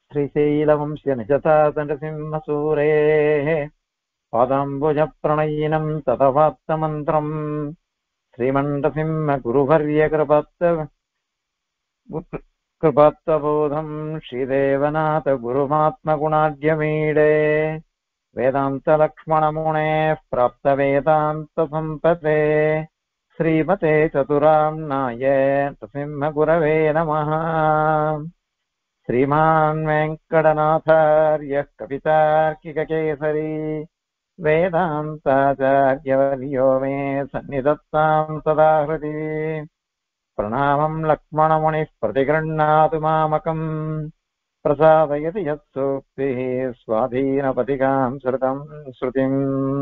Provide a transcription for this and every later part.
श्रीशैलवंश्य निजतातनसिंहसूरेः पादाम्बुजप्रणयिनम् ततवाप्तमन्त्रम् श्रीमण्डसिंहगुरुवर्यकृपत्त कृपत्वबोधम् श्रीदेवनाथ गुरुमात्मगुणाढ्यमीडे वेदान्तलक्ष्मणमुनेः प्राप्तवेदान्तसम्पते श्रीमते चतुराम्नाय नृसिंहगुरवे नमः श्रीमान् वेङ्कटनाथार्यः कवितार्किककेसरी वेदान्ताचार्यवर्यो मे सन्निधत्ताम् सदा हृदि प्रणामम् लक्ष्मणमुनिः प्रतिगृह्णातु मामकम् प्रसादयति यत्सूक्तिः स्वाधीनपतिकाम् श्रुतम् श्रुतिम्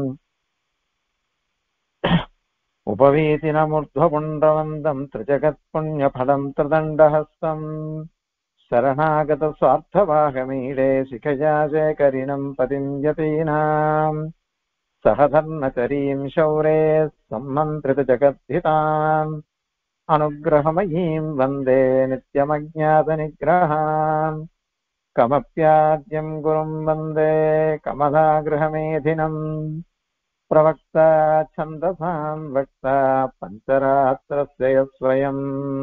उपवीतिनमूर्ध्वपुण्डवन्दम् त्रिजगत्पुण्यफलम् त्रिदण्डहस्तम् शरणागतस्वार्थवाहमीडे शिखया शेखरिणम् पतिम् यतीनाम् सहधर्मचरीम् शौरे सम्मन्त्रितजगद्धिताम् अनुग्रहमयीम् वन्दे नित्यमज्ञातनिग्रहाम् कमप्याद्यम् गुरुम् वन्दे कमलागृहमेधिनम् प्रवक्ता छन्दसाम् वक्ता पञ्चरात्रस्य स्वयम्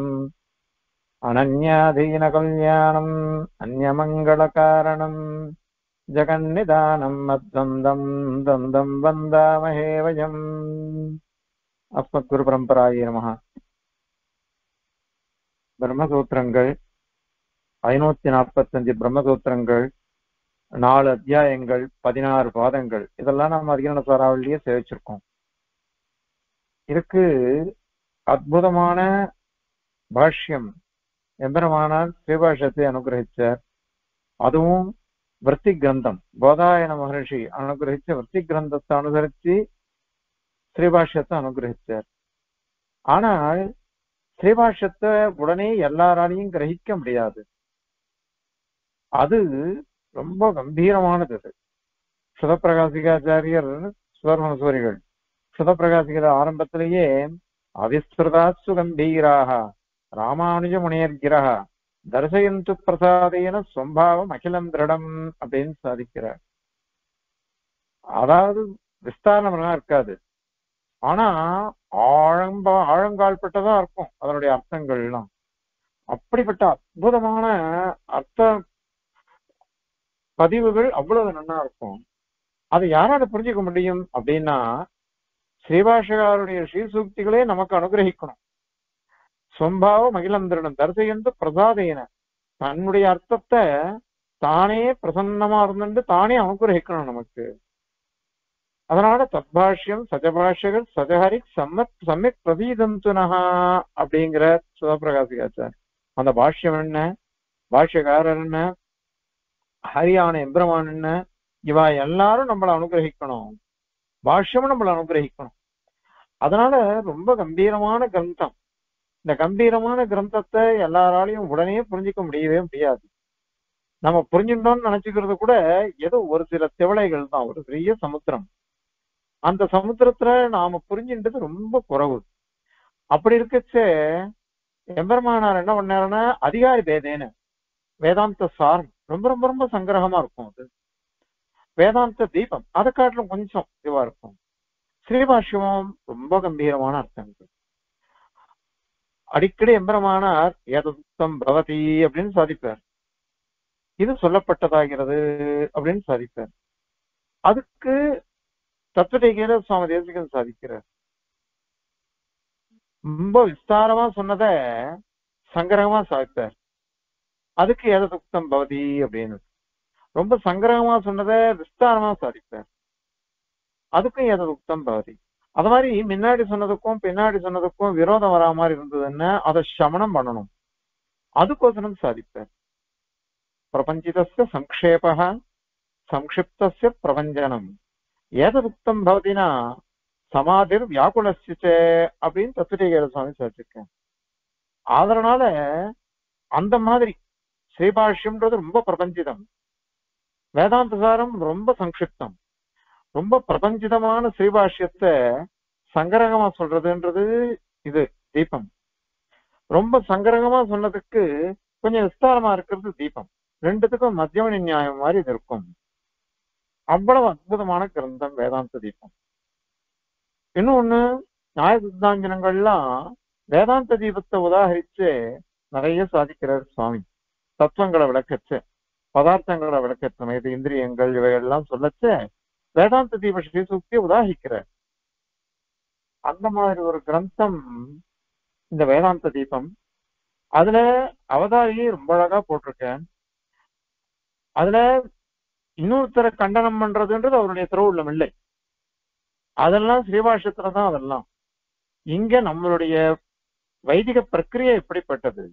अनन्याधीनकल्याणम् अन्यमङ्गलकारणम् जगन्निदानम् मद्वन्दम् द्वन्द्वम् वन्दामहे वयम् அஸ்மத்குருபரம்பராய நமக பிரம்மசூத்திரங்கள் ஐநூத்தி நாற்பத்தஞ்சு பிரம்மசூத்திரங்கள் நாலு அத்தியாயங்கள் பதினாறு பாதங்கள் இதெல்லாம் நம்ம அதிகரண சாராவளியே சேவிச்சிருக்கோம் இதுக்கு அற்புதமான பாஷ்யம் எம்பெருமானால் ஸ்ரீபாஷத்தை அனுகிரகிச்சார் அதுவும் விற்பி கிரந்தம் போதாயன மகர்ஷி அனுகிரகிச்ச விற்பி கிரந்தத்தை அனுசரிச்சு ஸ்ரீபாஷ்யத்தை அனுகிரகிச்சார் ஆனால் ஸ்ரீபாஷ்யத்தை உடனே எல்லாராலையும் கிரகிக்க முடியாது அது ரொம்ப கம்பீரமானது அது சுதப்பிரகாசிகாச்சாரியர் சுவர்மனசூரிகள் சுதப்பிரகாசிகர ஆரம்பத்திலேயே அவிஸ்திருதாசு கம்பீராக ராமானுஜ முனியர்கிரக தர்சயந்து பிரசாதேன சொம்பாவம் அகிலம் திருடம் அப்படின்னு சாதிக்கிறார் அதாவது விஸ்தாரணம்லாம் இருக்காது ஆனா ஆழம்பா ஆழங்கால்பட்டதா இருக்கும் அதனுடைய அர்த்தங்கள் எல்லாம் அப்படிப்பட்ட அற்புதமான அர்த்த பதிவுகள் அவ்வளவு நன்னா இருக்கும் அதை யாரால புரிஞ்சுக்க முடியும் அப்படின்னா ஸ்ரீபாஷகாருடைய ஸ்ரீசூக்திகளே நமக்கு அனுகிரகிக்கணும் சொம்பாவ மகிழந்திரனும் தரிசையந்து பிரசாதேன தன்னுடைய அர்த்தத்தை தானே பிரசன்னமா இருந்துட்டு தானே அனுகிரகிக்கணும் நமக்கு அதனால தத்பாஷ்யம் சஜபாஷ்யகள் சஜஹரி சம்மத் சமயக் பிரதீதந்துனஹா அப்படிங்கிற சிவபிரகாசிகாச்சார் அந்த பாஷ்யம் என்ன பாஷ்யக்காரர் என்ன ஹரியான எம்பிரமான் என்ன இவா எல்லாரும் நம்மளை அனுகிரகிக்கணும் பாஷ்யமும் நம்மளை அனுகிரகிக்கணும் அதனால ரொம்ப கம்பீரமான கிரந்தம் இந்த கம்பீரமான கிரந்தத்தை எல்லாராலையும் உடனே புரிஞ்சுக்க முடியவே முடியாது நம்ம புரிஞ்சுட்டோம்னு நினைச்சுக்கிறது கூட ஏதோ ஒரு சில திவளைகள் தான் ஒரு பெரிய சமுத்திரம் அந்த சமுத்திரத்துல நாம புரிஞ்சுன்றது ரொம்ப குறவு அப்படி இருக்கச்சே எம்பெருமானார் என்ன பண்ணாருன்னா அதிகாரி பேதேன்னு வேதாந்த சாரம் ரொம்ப ரொம்ப ரொம்ப சங்கிரகமா இருக்கும் அது வேதாந்த தீபம் அதை காட்டிலும் கொஞ்சம் இதுவா இருக்கும் ஸ்ரீபாஷ்யமும் ரொம்ப கம்பீரமான அர்த்தங்கள் அடிக்கடி எம்பெருமானார் ஏதம் பவதி அப்படின்னு சாதிப்பார் இது சொல்லப்பட்டதாகிறது அப்படின்னு சாதிப்பார் அதுக்கு தத்துவ சுவாமி தேசிகன் சாதிக்கிறார் ரொம்ப விஸ்தாரமா சொன்னத சங்கிரகமா சாதிப்பார் அதுக்கு ஏததுக்தம் பவதி அப்படின்னு ரொம்ப சங்கிரகமா சொன்னதை விஸ்தாரமா சாதிப்பார் அதுக்கும் ஏததுக்தம் பவதி அது மாதிரி முன்னாடி சொன்னதுக்கும் பின்னாடி சொன்னதுக்கும் விரோதம் வரா மாதிரி இருந்ததுன்னா அதை சமணம் பண்ணணும் அதுக்கோசரம் சாதிப்பார் பிரபஞ்சிதஸ்ய சங்கேப சங்கிப்தஸ்ய பிரபஞ்சனம் ஏததுக்தம் பவதினா சமாதிர் வியாக்குலசிச்சே அப்படின்னு தத்துவீகர சுவாமி சொல்லிருக்கேன் அதனால அந்த மாதிரி ஸ்ரீபாஷ்யம்ன்றது ரொம்ப பிரபஞ்சிதம் வேதாந்த சாரம் ரொம்ப சங்கிப்தம் ரொம்ப பிரபஞ்சிதமான ஸ்ரீபாஷ்யத்தை சங்கரகமா சொல்றதுன்றது இது தீபம் ரொம்ப சங்கரகமா சொன்னதுக்கு கொஞ்சம் விஸ்தாரமா இருக்கிறது தீபம் ரெண்டுத்துக்கும் மத்தியம நியாயம் மாதிரி இது இருக்கும் அவ்வளவு அற்புதமான கிரந்தம் வேதாந்த தீபம் இன்னொன்னு நியாய சித்தாஞ்சனங்கள்லாம் வேதாந்த தீபத்தை உதாகரிச்சு நிறைய சாதிக்கிறார் சுவாமி தத்துவங்களை விளக்கச்சு பதார்த்தங்களை விளக்க சமயத்து இந்திரியங்கள் இவையெல்லாம் சொல்லச்ச வேதாந்த தீப ஸ்ரீசூக்தியை உதாகிக்கிறார் அந்த மாதிரி ஒரு கிரந்தம் இந்த வேதாந்த தீபம் அதுல அவதாரியை ரொம்ப அழகா போட்டிருக்கேன் அதுல இன்னொருத்தரை கண்டனம் பண்றதுன்றது அவருடைய திருவுள்ளம் இல்லை அதெல்லாம் ஸ்ரீபாஷத்துல தான் அதெல்லாம் இங்க நம்மளுடைய வைதிக பிரக்கிரியை எப்படிப்பட்டது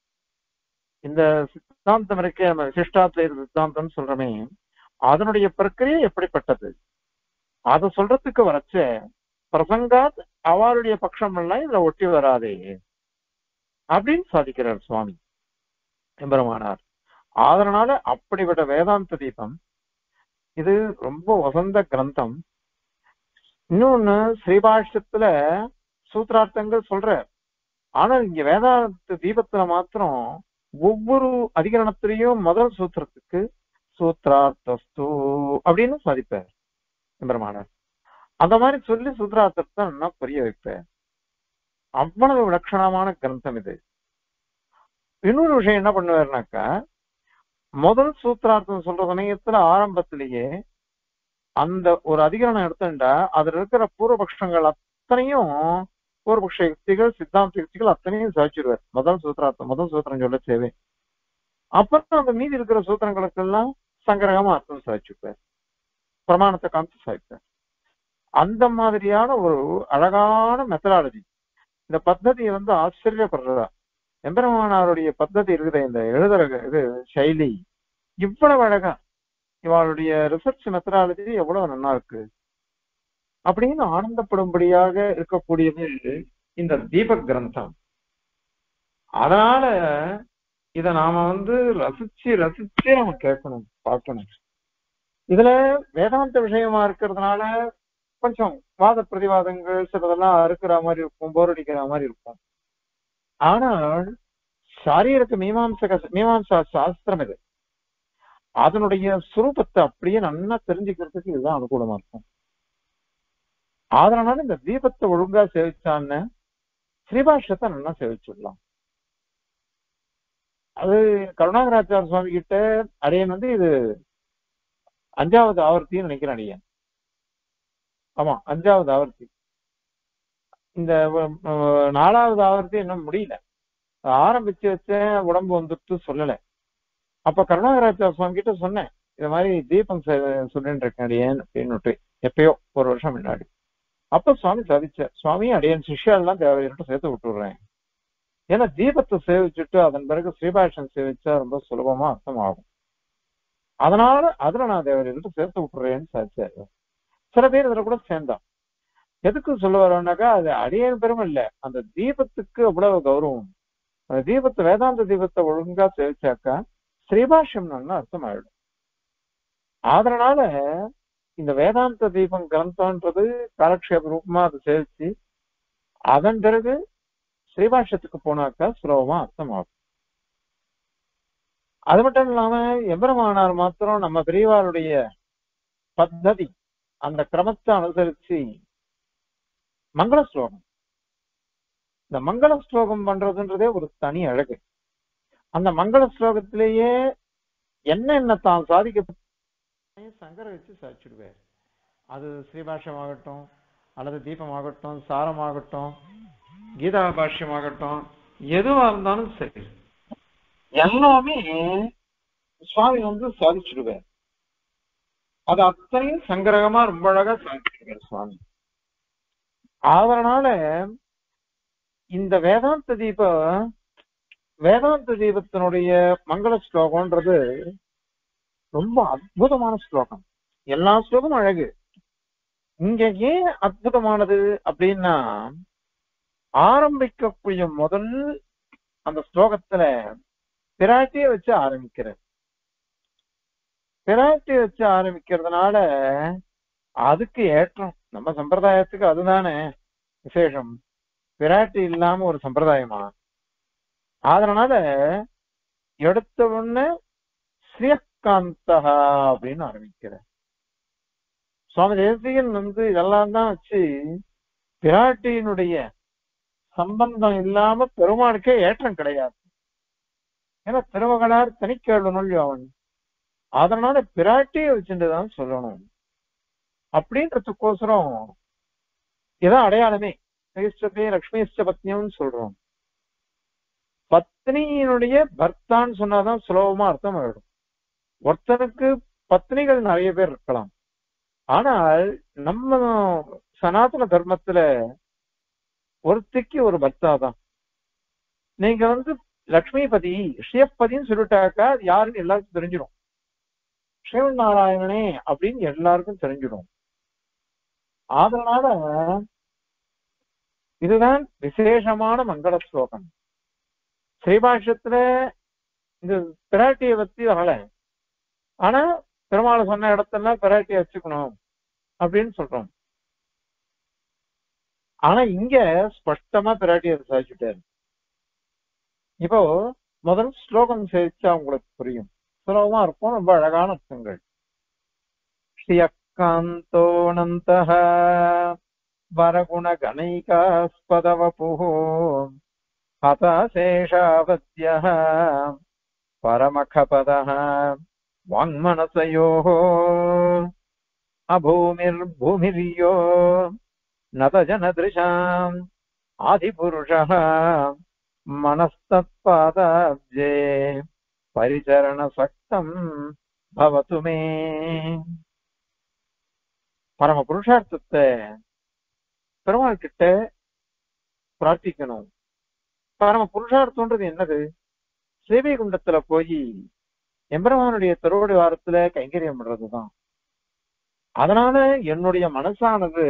இந்த சித்தாந்தம் இருக்கே நம்ம விசிஷ்டாத்வைத சித்தாந்தம் சொல்றோமே அதனுடைய பிரக்கிரியை எப்படிப்பட்டது அத சொல்றதுக்கு வரச்ச பிரசங்காத் அவருடைய பட்சம் எல்லாம் இதுல ஒட்டி வராதே அப்படின்னு சாதிக்கிறார் சுவாமி எம்பெருமானார் அதனால அப்படிப்பட்ட வேதாந்த தீபம் இது ரொம்ப வசந்த கிரந்தம் இன்னொன்னு ஸ்ரீபாஷ்யத்துல சூத்திரார்த்தங்கள் சொல்ற ஆனா இங்க வேதாந்த தீபத்துல மாத்திரம் ஒவ்வொரு அதிகரணத்திலையும் முதல் சூத்திரத்துக்கு சூத்ரார்த்தஸ்து அப்படின்னு சாதிப்பார் எம்பெருமானார் அந்த மாதிரி சொல்லி சூத்ரார்த்தத்தை நல்லா புரிய வைப்பார் அவ்வளவு விலட்சணமான கிரந்தம் இது இன்னொரு விஷயம் என்ன பண்ணுவாருனாக்கா முதல் சூத்திரார்த்தம் சொல்ற சமயத்துல ஆரம்பத்திலேயே அந்த ஒரு அதிகரணம் எடுத்துட்டா அதுல இருக்கிற பூர்வபக்ஷங்கள் அத்தனையும் பூர்வபக்ஷ யுக்திகள் சித்தாந்த யுக்திகள் அத்தனையும் சாதிச்சிருவார் முதல் சூத்திரார்த்தம் முதல் சூத்திரம் சொல்ல தேவை அப்புறம் அந்த மீதி இருக்கிற சூத்திரங்களுக்கெல்லாம் சங்கரகமா அர்த்தம் சாதிச்சுப்பார் பிரமாணத்தை காமிச்சு சாதிப்பார் அந்த மாதிரியான ஒரு அழகான மெத்தடாலஜி இந்த பத்ததியை வந்து ஆச்சரியப்படுறதா எம்பெருமானாருடைய பத்ததி இருக்குது இந்த எழுதுற இது சைலி இவ்வளவு அழகா இவளுடைய ரிசர்ச் மெத்தடாலஜி எவ்வளவு நல்லா இருக்கு அப்படின்னு ஆனந்தப்படும்படியாக இருக்கக்கூடியது இந்த தீபக் கிரந்தம் அதனால இத நாம வந்து ரசிச்சு ரசிச்சே நம்ம கேட்கணும் பார்க்கணும் இதுல வேதாந்த விஷயமா இருக்கிறதுனால கொஞ்சம் வாத பிரதிவாதங்கள் சிலதெல்லாம் அறுக்கிற மாதிரி இருக்கும் போர் அடிக்கிற மாதிரி இருக்கும் ஆனால் சாரீரக மீமாம்சக மீமாம்சா சாஸ்திரம் இது அதனுடைய சுரூபத்தை அப்படியே நல்லா தெரிஞ்சுக்கிறதுக்கு இதுதான் அனுகூலமா இருக்கும் அதனால இந்த தீபத்தை ஒழுங்கா சேவிச்சான்னு ஸ்ரீபாஷ்யத்தை நல்லா சேவிச்சுடலாம் அது கருணாகராச்சார சுவாமி கிட்ட அடியன் வந்து இது அஞ்சாவது ஆவர்த்தின்னு நினைக்கிறேன் அடியன் ஆமா அஞ்சாவது ஆவர்த்தி இந்த அஹ், நாலாவது ஆவர்த்தி இன்னும் முடியல ஆரம்பிச்சு வச்சேன் உடம்பு வந்துட்டு சொல்லல அப்ப கருணாகராச்சார சுவாமி கிட்ட சொன்னேன் இந்த மாதிரி தீபம் செ- சொல்லிட்டு இருக்கேன் அடியேன் அப்படின்னு எப்பயோ ஒரு வருஷம் முன்னாடி அப்ப சுவாமி சாதிச்சார் சுவாமி அடியன் சிஷ்யாலாம் தேவையிட்டு சேர்த்து விட்டுடுறேன் ஏன்னா தீபத்தை சேவிச்சுட்டு அதன் பிறகு ஸ்ரீபாஷன் சேவிச்சா ரொம்ப சுலபமா அர்த்தம் ஆகும் அதனால அதுல நான் தேவையிட்டு சேர்த்து விட்டுறேன்னு சாதிச்சாரு சில பேர் இதுல கூட சேர்ந்தான் எதுக்கு சொல்ல வரோம்னாக்கா அது அடியேன் பெருமை இல்ல அந்த தீபத்துக்கு அவ்வளவு கௌரவம் அந்த தீபத்தை வேதாந்த தீபத்தை ஒழுங்கா சேவிச்சாக்கா ஸ்ரீபாஷ்யம் நல்லா அர்த்தம் ஆயிடும் அதனால இந்த வேதாந்த தீபம் கிரந்தம்ன்றது காலக்ஷேப ரூபமா அதை சேவிச்சு அதன் பிறகு ஸ்ரீபாஷ்யத்துக்கு போனாக்கா சுலபமா அர்த்தம் ஆகும் அது மட்டும் இல்லாம எம்பெருமானார் மாத்திரம் நம்ம பெரியவாருடைய பத்ததி அந்த கிரமத்தை அனுசரிச்சு மங்கள ஸ்லோகம் இந்த மங்கள ஸ்லோகம் பண்றதுன்றதே ஒரு தனி அழகு அந்த மங்கள ஸ்லோகத்திலேயே என்ன என்ன தான் சாதிக்க சங்கர வச்சு சாதிச்சுடுவார் அது ஸ்ரீபாஷ்யமாகட்டும் அல்லது தீபமாகட்டும் சாரமாகட்டும் கீதா பாஷ்யமாகட்டும் எதுவா இருந்தாலும் சரி எல்லாமே சுவாமி வந்து சாதிச்சுடுவார் அது அத்தனையும் சங்கரகமா ரொம்ப அழகா சாதிச்சிருக்காரு சுவாமி அதனால இந்த வேதாந்த தீப வேதாந்த தீபத்தினுடைய மங்கள ஸ்லோகம்ன்றது ரொம்ப அற்புதமான ஸ்லோகம் எல்லா ஸ்லோகமும் அழகு இங்க ஏன் அற்புதமானது அப்படின்னா ஆரம்பிக்கக்கூடிய முதல் அந்த ஸ்லோகத்துல பிராட்டிய வச்சு ஆரம்பிக்கிறார் பிராட்டிய வச்சு ஆரம்பிக்கிறதுனால அதுக்கு ஏற்றம் நம்ம சம்பிரதாயத்துக்கு அதுதானே விசேஷம் பிராட்டி இல்லாம ஒரு சம்பிரதாயமா அதனால எடுத்த உடனே ஸ்ரீயகாந்தா அப்படின்னு ஆரம்பிக்கிறார் சுவாமி தேசிகன் வந்து இதெல்லாம் தான் வச்சு பிராட்டியினுடைய சம்பந்தம் இல்லாம பெருமாளுக்கே ஏற்றம் கிடையாது ஏன்னா திருமகனார் தனிக்கேள்வி நொழி அவன் அதனால பிராட்டியை வச்சுட்டுதான் சொல்லணும் அப்படின்றதுக்கோசரம் இதான் அடையாளமே கிறிஸ்டபே லக்ஷ்மிஷ்ட பத்னியம்னு சொல்றோம் பத்னியினுடைய பர்த்தான்னு சொன்னாதான் சுலபமா அர்த்தம் ஆயிடும் ஒருத்தனுக்கு பத்னிகள் நிறைய பேர் இருக்கலாம் ஆனால் நம்ம சனாதன தர்மத்துல ஒருத்திக்கு ஒரு பர்த்தா தான் நீங்க வந்து லக்ஷ்மிபதி ஸ்ரீயப்பதின்னு சொல்லிட்டாக்கா அது யாருன்னு எல்லாருக்கும் தெரிஞ்சிடும் ஸ்ரீவன் நாராயணனே அப்படின்னு எல்லாருக்கும் தெரிஞ்சிடும் அதனால இதுதான் விசேஷமான மங்கள ஸ்லோகம் ஸ்ரீபாஷ்யத்துல இந்த பிராட்டியை பத்தி வரல ஆனா பெருமாளை சொன்ன இடத்துல பிராட்டியை வச்சுக்கணும் அப்படின்னு சொல்றோம் ஆனா இங்க ஸ்பஷ்டமா பிராட்டியை சாதிச்சுட்டாரு இப்போ முதல் ஸ்லோகம் சேர்த்தா உங்களுக்கு புரியும் சுலபமா இருக்கும் ரொம்ப அழகான அர்த்தங்கள் ஸ்ரீயக்காந்தோனந்த வரகுண கணைகாஸ்பதவபு ஹதசேஷாவத்ய பரமகபத வாங்மனசயோः அபூமிர்பூமிர்யோ நதஜனதृशाम् ஆதிபுருஷः மனஸ்தத்பாதாப்ஜே பரிச்சரணசக்தம் பவத்து மே பரம புருஷார்த்தத்தை பெருமாள் கிட்ட பிரார்த்திக்கணும் பரம புருஷார்த்தம்ன்றது என்னது சேவை குண்டத்துல போய் எம்பெருமானுடைய திருவடி வாரத்துல கைங்கரியம் பண்றதுதான் அதனால என்னுடைய மனசானது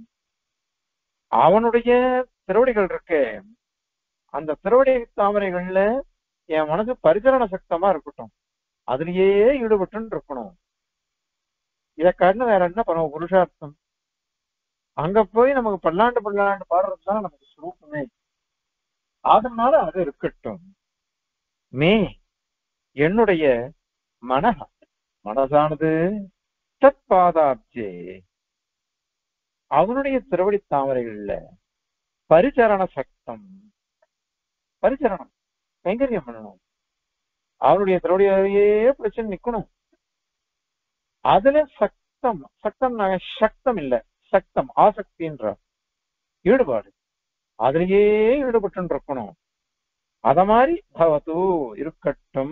அவனுடைய திருவடிகள் இருக்கு அந்த திருவடி தாமரைகள்ல என் மனசு பரிசரண சக்தமா இருக்கட்டும் அதுலயே ஈடுபட்டு இருக்கணும் இதை காரணம் வேற என்ன பரம புருஷார்த்தம் அங்க போய் நமக்கு பல்லாண்டு பல்லாண்டு பாடுறது தான் நமக்கு சுரூபமே அதனால அது இருக்கட்டும் மே என்னுடைய மன மனசானது தற்பாதாப்ஜே அவனுடைய திருவடி தாமரைகள்ல பரிச்சரண சக்தம் பரிச்சரணம் கைங்கரியம் பண்ணணும் அவனுடைய திருவடியே பிரச்சனை நிக்கணும் அதுல சக்தம் சக்தம் சக்தம் இல்ல சக்தம் ஆசக்தின்ற ஈடுபாடு அதுலயே ஈடுபட்டு இருக்கணும் அத மாதிரி பவது இருக்கட்டும்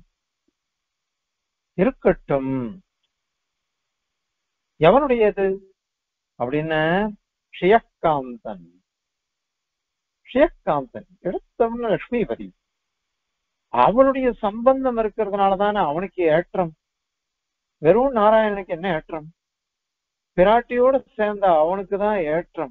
இருக்கட்டும் எவனுடையது அப்படின்னு ஷியக்காந்தன் ஷியக்காந்தன் எடுத்தவன லட்சுமிபதி அவளுடைய சம்பந்தம் இருக்கிறதுனால தானே அவனுக்கு ஏற்றம் வெறும் நாராயணனுக்கு என்ன ஏற்றம் பிராட்டியோட சேர்ந்த அவனுக்கு தான் ஏற்றம்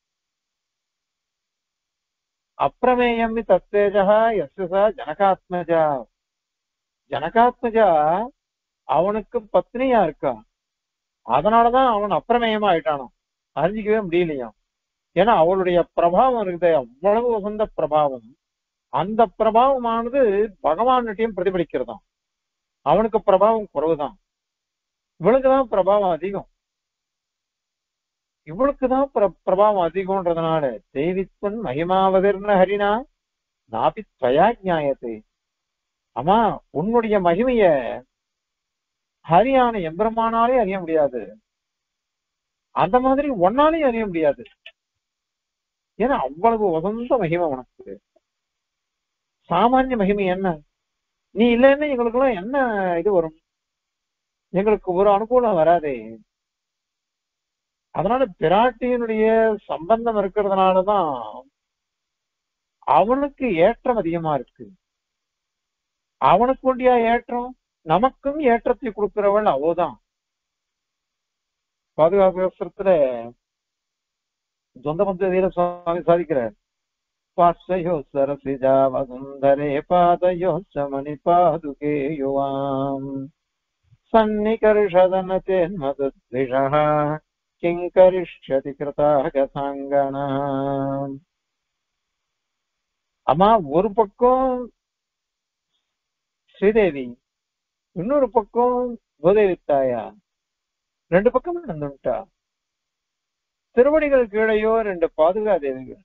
அப்பிரமேயம் தத்தேஜா எஸ்எசா ஜனகாத்மஜா ஜனகாத்மஜா அவனுக்கு பத்னியா இருக்கா அதனாலதான் அவன் அப்பிரமேயமா ஆயிட்டானான் அறிஞ்சிக்கவே முடியலையாம் ஏன்னா அவளுடைய பிரபாவம் இருக்குது அவ்வளவு உகந்த பிரபாவம் அந்த பிரபாவமானது பகவான்கிட்டையும் பிரதிபலிக்கிறதாம் அவனுக்கு பிரபாவம் குறைவுதான் இவளுக்குதான் பிரபாவம் அதிகம் இவளுக்குதான் பிரபாவம் அதிகம்ன்றதுனால தேவித்வன் மகிமாவதிர்ன ஹரினா நாபி துவயா ஞாயத்தை ஆமா உன்னுடைய மகிமைய ஹரியான எம்பெருமானாலே அறிய முடியாது அந்த மாதிரி ஒன்னாலையும் அறிய முடியாது ஏன்னா அவ்வளவு உகந்த மகிமை உனக்கு சாமானிய மகிமை என்ன நீ இல்லைன்னா எங்களுக்கு எல்லாம் என்ன இது வரும் எங்களுக்கு ஒரு அனுகூலம் வராதே அதனால பிராட்டியினுடைய சம்பந்தம் இருக்கிறதுனாலதான் அவனுக்கு ஏற்றம் அதிகமா இருக்கு அவனுக்கு உண்டியா ஏற்றம் நமக்கும் ஏற்றத்தை கொடுக்கிறவள் அவதான் பாதுகாப்பு வஸ்திரத்துல சொந்த மந்திர சுவாமி சாதிக்கிறார் பாஷயோ சரசிஜா வசுந்தரே பாதயோ சமணி பாதுகே யுவாம் சன்னிகர்ஷதன தேன்மதுத்விஷா கிங்கரிஷ்யதி கிருதாக அம்மா ஒரு பக்கம் ஸ்ரீதேவி இன்னொரு பக்கம் பூதேவி தாயார் ரெண்டு பக்கமும் நடந்துட்டா திருவடிகள் கீழையோ ரெண்டு பாதுகா தேவிகள்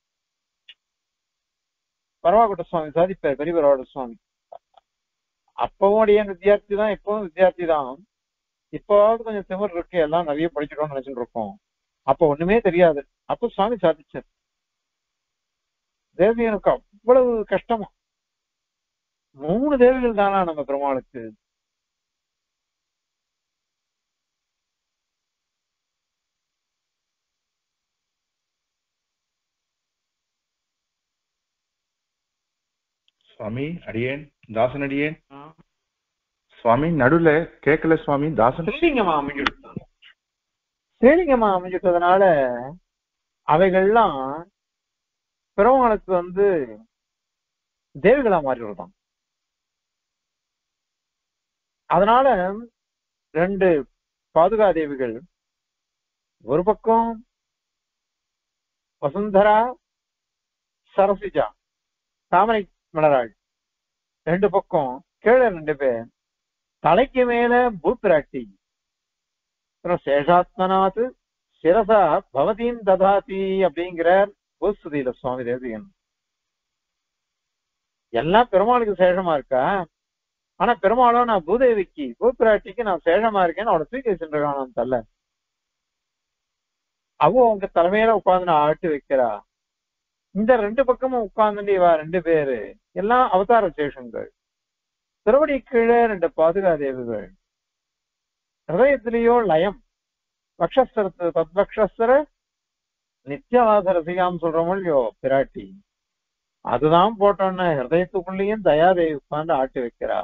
பரவாக்குட்ட சுவாமி சாதிப்பார் பெரிய பரவாட சுவாமி அப்பவும் அடியன் வித்தியார்த்தி தான் இப்பவும் வித்தியார்த்தி தான் இப்போவாவது கொஞ்சம் திமிர் இருக்கு எல்லாம் நிறைய படிச்சிட்டோம்னு நினைச்சுட்டு இருக்கோம் அப்ப ஒண்ணுமே தெரியாது அப்ப சுவாமி சாதிச்சார் தேவியனுக்கு அவ்வளவு கஷ்டமா மூணு தேவிகள் தானா நம்ம பெருமாளுக்கு சுவாமி அடியேன் தாசன் அடியேன் சுவாமி நடுவுல கேட்கல சுவாமி தாசன் ஸ்ரீலிங்கமா அமைஞ்சுட்டாங்க ஸ்ரீலிங்கமா அமைஞ்சிட்டதுனால அவைகள்லாம் பெருமாளுக்கு வந்து தேவிகளா மாறி வருதான் அதனால ரெண்டு பாதுகா தேவிகள் ஒரு பக்கம் வசுந்தரா சரசிஜா தாமரை மலராள் ரெண்டு பக்கம் கீழே ரெண்டு பேர் தலைக்கு மேல பூப்பிராட்டி அப்புறம் சேஷாத்மநாத் சிரசா பவதீம் ததாதி அப்படிங்கிறார் பூஸ்துதியில சுவாமி தேசிகன் எல்லாம் பெருமாளுக்கு சேஷமா இருக்கா ஆனா பெருமாளும் நான் பூதேவிக்கு பூப்பிராட்டிக்கு நான் சேஷமா இருக்கேன்னு அவனை தூக்கி சென்றான் தல்ல அவ உங்க தலைமையில உட்கார்ந்து நான் ஆட்டி வைக்கிறா இந்த ரெண்டு பக்கமும் உட்கார்ந்து இவா ரெண்டு பேரு எல்லாம் அவதார சேஷங்கள் திருவடி கீழே ரெண்டு பாதுகா தேவிகள் ஹிருதயத்திலேயோ லயம் பக்ஷஸ்தரத்து தத்பக்ஷஸ்தர நித்தியவாத ரசிகாம் சொல்றோமோ இல்லையோ பிராட்டி அதுதான் போட்டோன்னு ஹிருதயத்துக்குள்ளேயும் தயாதேவி உட்கார்ந்து ஆட்டி வைக்கிறா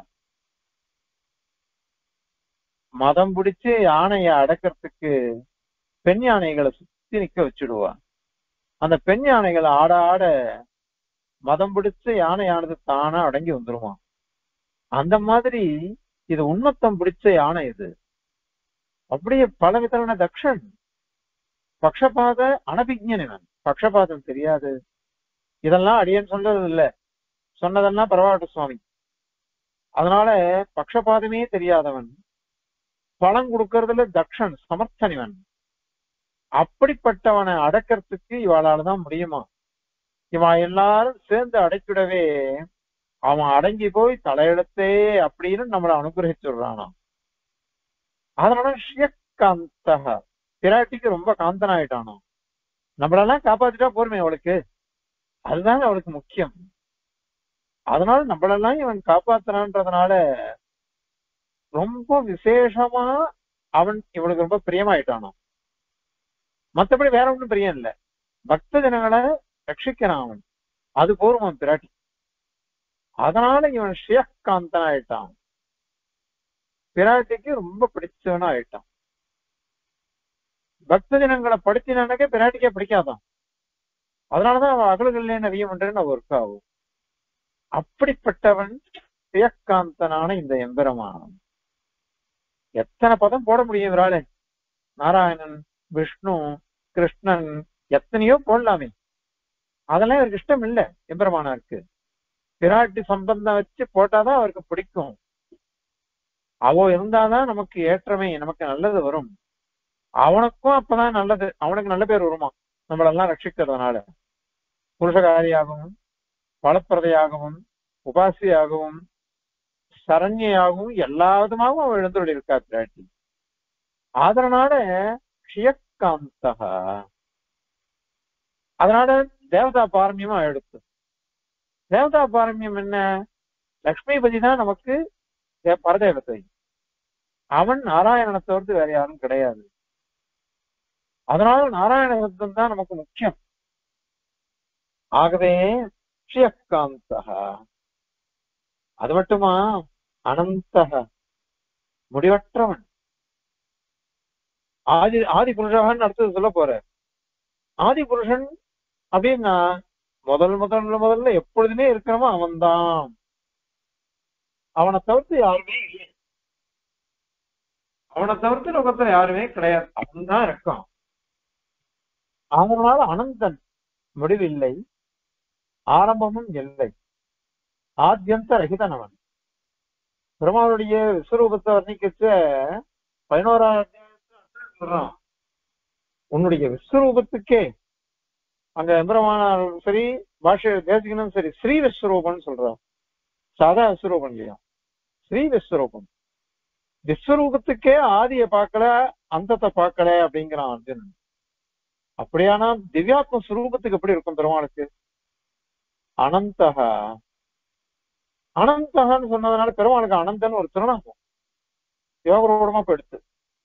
மதம் பிடிச்சு யானையை அடக்கிறதுக்கு பெண் யானைகளை சுத்தி நிக்க வச்சுடுவா அந்த பெண் யானைகள் ஆட ஆட மதம் பிடிச்சு யானையானது தானா அடங்கி வந்துருமா அந்த மாதிரி இது உண்மத்தம் பிடிச்ச யானை இது அப்படியே பல விதமான தக்ஷன் பக்ஷபாத அனபிஜனிவன் பக்ஷபாதம் தெரியாது இதெல்லாம் அடியன் சொல்றது இல்ல சொன்னதெல்லாம் பரவாட்ட சுவாமி அதனால பக்ஷபாதமே தெரியாதவன் பணம் கொடுக்கறதுல தக்ஷன் சமர்த்தனிவன் அப்படிப்பட்டவனை அடக்கிறதுக்கு இவாளால தான் முடியுமா இவன் எல்லாரும் சேர்ந்து அடைக்கிடவே அவன் அடங்கி போய் தலையெடுத்தே அப்படின்னு நம்மளை அனுகிரகிச்சுடுறானாம் அதனால ஷியக்காந்தக பிராட்டிக்கு ரொம்ப காந்தனாயிட்டானோ நம்மளெல்லாம் காப்பாத்திட்டா போருமே அவளுக்கு அதுதான் அவளுக்கு முக்கியம் அதனால நம்மளெல்லாம் இவன் காப்பாத்துறான்றதுனால ரொம்ப விசேஷமா அவன் இவனுக்கு ரொம்ப பிரியமாயிட்டானோ மத்தபடி வேற ஒண்ணும் பிரியம் இல்ல பக்த ஜனங்களை ரட்சிக்கிறான் அவன் அது போருமான் பிராட்டி அதனால இவன் ஷியக்காந்தன் ஆயிட்டான் பிராட்டிக்கு ரொம்ப பிடிச்சவனா ஆயிட்டான் பக்த ஜனங்களை படுத்தினாக்க பிராட்டிக்கே பிடிக்காதான் அதனாலதான் அவன் அகல்களே நிறைய பண்றேன்னு அவ ஒர்க் ஆகும் அப்படிப்பட்டவன் ஷியக்காந்தனான இந்த எம்பெருமான் எத்தனை பதம் போட முடியும் இவரால நாராயணன் விஷ்ணு கிருஷ்ணன் எத்தனையோ போடலாமே அதெல்லாம் இவருக்கு இஷ்டம் இல்ல எம்பெருமானாருக்கு பிராட்டி சம்பந்தம் வச்சு போட்டாதான் அவருக்கு பிடிக்கும் அவ இருந்தாதான் நமக்கு ஏற்றமே நமக்கு நல்லது வரும் அவனுக்கும் அப்பதான் நல்லது அவனுக்கு நல்ல பேர் வருமா நம்மளெல்லாம் ரட்சிக்கிறதுனால புருஷகாரியாகவும் பலப்பிரதையாகவும் உபாசியாகவும் சரண்யாகவும் எல்லா விதமாகவும் அவள் எழுந்துள்ள இருக்கா பிராட்டி அதனால க்ஷியக்காந்தக அதனால தேவதா பாரமியமா எடுத்து தேவதா பாரமியம் என்ன லக்ஷ்மிபதி தான் நமக்கு தே- பரதேவதை அவன் நாராயணனை தவிர்த்து வேற யாரும் கிடையாது அதனால நாராயண சப்தம் தான் நமக்கு முக்கியம் ஆகவே க்ஷியக்காந்தக அது மட்டுமா அனந்தக முடிவற்றவன் ஆதி ஆதி புருஷன் அடுத்தது சொல்ல போற ஆதி புருஷன் அப்படின்னா முதல் முதல்ல முதல்ல எப்பொழுதுமே இருக்கிறவன் அவன்தான் அவனை தவிர்த்து யாருமே இல்லை அவனை தவிர்த்து லோகத்துல யாருமே கிடையாது அவன் தான் இருக்கான் அதனால அனந்தன் முடிவில்லை ஆரம்பமும் இல்லை ஆத்தியந்த ரகிதன் அவன் பெருமாளுடைய விஸ்வரூபத்தை வர்ணிக்கச்ச பதினோராம் அத்தியாயத்துல சொல்றான் உன்னுடைய விஸ்வரூபத்துக்கே அங்க எம்பெருமானாரும் சரி பாஷை தேசிகனும் சரி ஸ்ரீ விஸ்வரூபம்னு சொல்றான் சாதா விஸ்வரூபம் இல்லையா ஸ்ரீ விஸ்வரூபம் விஸ்வரூபத்துக்கே ஆதிய பார்க்கல அந்தத்தை பார்க்கல அப்படிங்கிறான் அர்ஜுனன் அப்படியானா திவ்யாத்ம ஸ்வரூபத்துக்கு எப்படி இருக்கும் பெருமாளுக்கு அனந்தகா அனந்தகன்னு சொன்னதுனால பெருமாளுக்கு அனந்தன் ஒரு திருநாமம் யோகரோடமா போயிடுத்து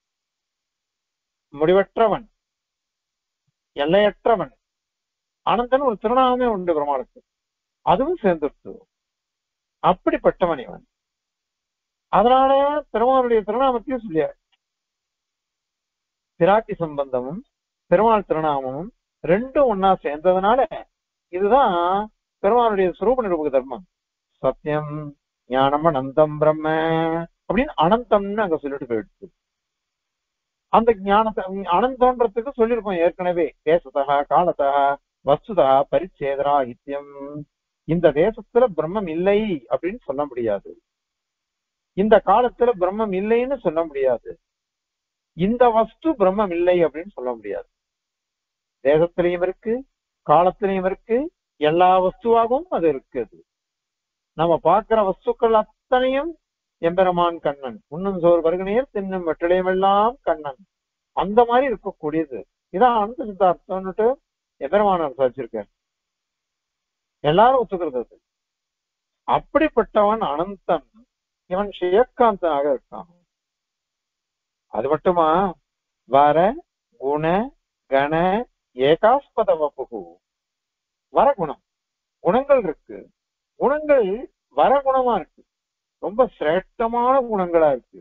முடிவற்றவன் எல்லையற்றவன் அனந்தன் ஒரு திருநாமமே உண்டு பெருமாளுக்கு அதுவும் சேர்ந்துருத்து அப்படிப்பட்டவன் இவன் அதனால பெருமாளுடைய திருநாமத்தையும் சொல்லியார் பிராட்டி சம்பந்தமும் பெருமாள் திருநாமமும் ரெண்டும் ஒன்னா சேர்ந்ததுனால இதுதான் பெருமாளுடைய சுரூப நிரூபக தர்மம் சத்தியம் ஞானம் அனந்தம் பிரம்ம அப்படின்னு அனந்தம்னு அங்க சொல்லிட்டு போயிடுச்சு அந்த ஞானத்தை அனந்தம்ன்றதுக்கு சொல்லியிருக்கோம் ஏற்கனவே தேசத்தா காலத்தா வஸ்துதா பரிச்சேதரா இத்தியம் இந்த தேசத்துல பிரம்மம் இல்லை அப்படின்னு சொல்ல முடியாது இந்த காலத்துல பிரம்மம் இல்லைன்னு சொல்ல முடியாது இந்த வஸ்து பிரம்மம் இல்லை அப்படின்னு சொல்ல முடியாது தேசத்திலையும் இருக்கு காலத்திலையும் இருக்கு எல்லா வஸ்துவாகவும் அது இருக்குது நம்ம பார்க்கிற வஸ்துக்கள் அத்தனையும் எம்பெருமான் கண்ணன் உண்ணும் சோறு வருகனையர் தின்னும் வெற்றிலையுமெல்லாம் கண்ணன் அந்த மாதிரி இருக்கக்கூடியது இதான் அனந்த சித்தார்த்தம்னுட்டு எபெருமானார் சாதிச்சிருக்கார் எல்லாரும் ஒத்துக்கிறது அது அப்படிப்பட்டவன் அனந்தன் இவன் சிவகாந்தனாக இருக்கான் அது மட்டுமா வர குண கண ஏகாஸ்பத வப்புகு வரகுணம் குணங்கள் இருக்கு குணங்கள் வரகுணமா இருக்கு ரொம்ப சிரேஷ்டமான குணங்களா இருக்கு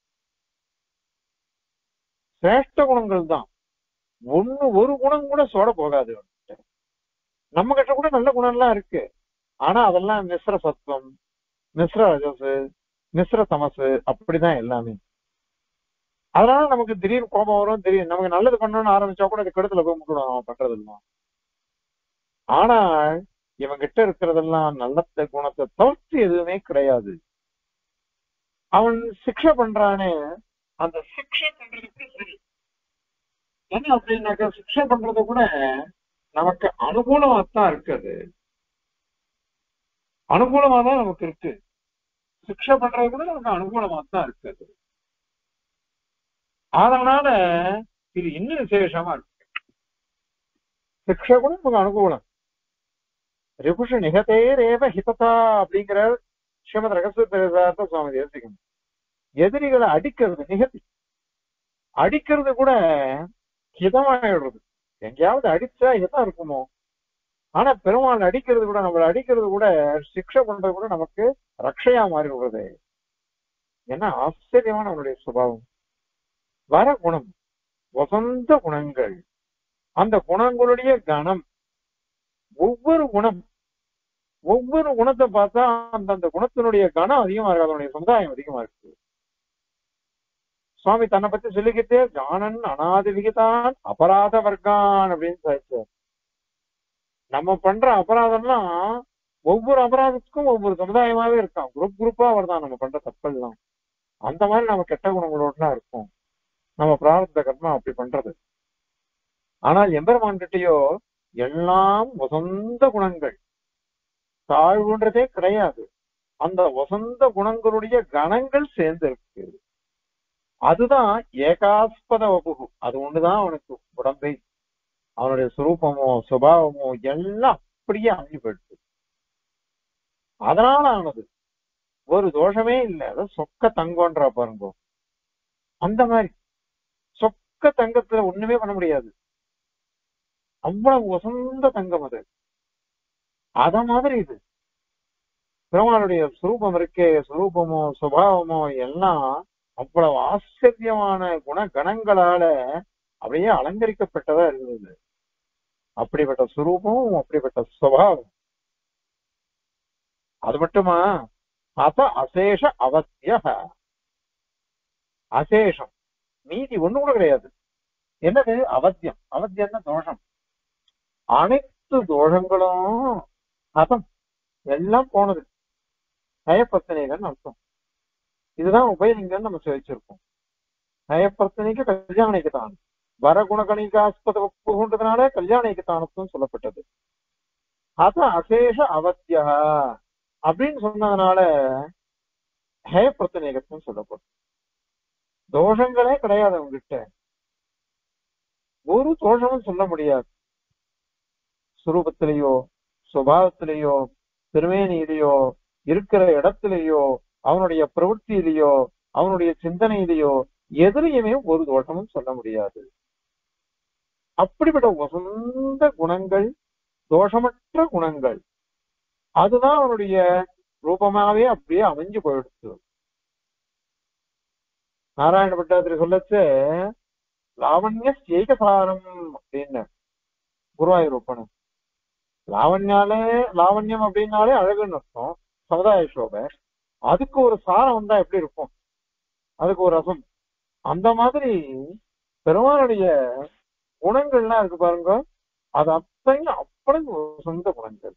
சிரேஷ்ட குணங்கள் தான் ஒண்ணு ஒரு குணம் கூட சோட போகாது அவன்கிட்ட. நம்ம கிட்ட கூட நல்ல குணம் எல்லாம் இருக்கு ஆனா அதெல்லாம் மிஸ்ர சத்துவம் மிஸ்ர ரஜசு மிஸ்ர தமசு அப்படிதான் எல்லாமே அதனால நமக்கு திடீர்னு கோபம் வரும் திடீர்னு நமக்கு நல்லது பண்ணணும்னு ஆரம்பிச்சா கூட அது கெடுதல போய் முக்கிடும் அவன் பண்றதெல்லாம் ஆனால் இவன் கிட்ட இருக்கிறதெல்லாம் நல்ல குணத்தை தவிர்த்து எதுவுமே கிடையாது அவன் சிக்ஷை பண்றானே அந்த சிக்ஷை பண்றதுக்கு சரி என்ன அப்படின்னாக்கா சிக்ஷை பண்றது கூட நமக்கு அனுகூலமா தான் இருக்குது அனுகூலமா தான் நமக்கு இருக்கு சிக்ஷை பண்றது கூட நமக்கு அனுகூலமா தான் இருக்குது அதனால இது இன்னும் விசேஷமா இருக்கு சிக்ஷை கூட நமக்கு அனுகூலம் ரிபுஷ நிகதே ரேவ ஹிததா அப்படிங்கிற ஸ்ரீமத் ரகசியத்த சுவாமி தேசிகம் எதிரிகளை அடிக்கிறது நிகழ்த்தி அடிக்கிறது கூட ஹிதமாயிடுறது எங்கேயாவது அடிச்சா ஹிதம் இருக்குமோ ஆனா பெருமாள் அடிக்கிறது கூட நம்மள அடிக்கிறது கூட சிக்ஷை பண்றது கூட நமக்கு ரக்ஷையா மாறி விடுறது என்ன ஆச்சரியமான அவனுடைய சுபாவம் வர குணம் வசந்த குணங்கள் அந்த குணங்களுடைய கணம் ஒவ்வொரு குணம் ஒவ்வொரு குணத்தை பார்த்தா அந்தந்த குணத்தினுடைய கணம் அதிகமா இருக்கு அதனுடைய சமுதாயம் அதிகமா இருக்கு சுவாமி தன்னை பத்தி சொல்லிக்கிட்டே ஜானன் அனாதி விகிதான் அபராத வர்க்கான் அப்படின்னு சாதிச்சார் நம்ம பண்ற அபராதம்லாம் ஒவ்வொரு அபராதத்துக்கும் ஒவ்வொரு சமுதாயமாவே இருக்கான் குரூப் குரூப்பா வருதான் நம்ம பண்ற தப்பெல்லாம் அந்த மாதிரி நம்ம கெட்ட குணங்களோட இருக்கும் நம்ம பிராரத்த கர்மா அப்படி பண்றது ஆனால் எம்பெருமான் கிட்டயோ எல்லாம் வசந்த குணங்கள் தாழ்வுன்றதே கிடையாது அந்த வசந்த குணங்களுடைய கணங்கள் சேர்ந்து இருக்கு அதுதான் ஏகாஸ்பத வபுகு அது ஒண்ணுதான் அவனுக்கு உடம்பை அவனுடைய சுரூபமோ சுபாவமோ எல்லாம் அப்படியே அமைஞ்சு போயிடுச்சு அதனால ஆனது ஒரு தோஷமே இல்லை அதாவது சொக்க தங்கம்ன்றா பாருங்க அந்த மாதிரி சொக்க தங்கத்துல ஒண்ணுமே பண்ண முடியாது அவ்வளவு வசந்த தங்கம் அது அத மாதிரி இது பெருமாளுடைய சுரூபம் இருக்கே சுரூபமோ சுபாவமோ எல்லாம் அவ்வளவு ஆச்சரியமான குணகணங்களால அப்படியே அலங்கரிக்கப்பட்டதா இருந்தது அப்படிப்பட்ட சுரூபம் அப்படிப்பட்ட சுபாவம் அது மட்டுமா அத அசேஷ அவசிய அசேஷம் மீதி ஒண்ணு கூட கிடையாது என்னது அவத்தியம் அவத்தியம்னா தோஷம் அனைத்து தோஷங்களும் அதம் எல்லாம் போனது நயப்பத்தனைகள் அர்த்தம் இதுதான் உபயலிங்கம்னு நம்ம வச்சிருக்கோம் நயப்பிரத்தனைக்கு கல்யாணிக்கு தான் வர குணகணிகாஸ்பத புகுன்றதுனால கல்யாணிக்கு தானத்துவம் சொல்லப்பட்டது அத அசேஷ அவத்தியா அப்படின்னு சொன்னதுனால ஹே பிரத்தனேகத்துவம் சொல்லப்படும் தோஷங்களே கிடையாது அவங்ககிட்ட ஒரு தோஷமும் சொல்ல முடியாது சுரூபத்திலேயோ சுபாவத்திலேயோ திருமேனியிலேயோ இருக்கிற இடத்திலேயோ அவனுடைய பிரவൃத்தியிலேயோ அவனுடைய சிந்தனையிலேயோ எதிரையுமே ஒரு தோஷமும் சொல்ல முடியாது அப்படிப்பட்ட உசந்த குணங்கள் தோஷமற்ற குணங்கள் அதுதான் அவனுடைய ரூபமாவே அப்படியே அமைஞ்சு போயிடுச்சு நாராயண பட்டாத்திரி சொல்லச்சு லாவண்ய ஏகசாரம் அப்படின்னு குருவாயூர் ஒப்பனம் லாவண்யாலே லாவண்யம் அப்படின்னாலே அழகுன்னு அர்த்தம் சமுதாய சோபை அதுக்கு ஒரு சாரம் வந்தா எப்படி இருக்கும் அதுக்கு ஒரு ரசம் அந்த மாதிரி பெருமானுடைய குணங்கள்லாம் இருக்கு பாருங்க அது அத்தனையும் அப்படி ஒரு சொந்த குணங்கள்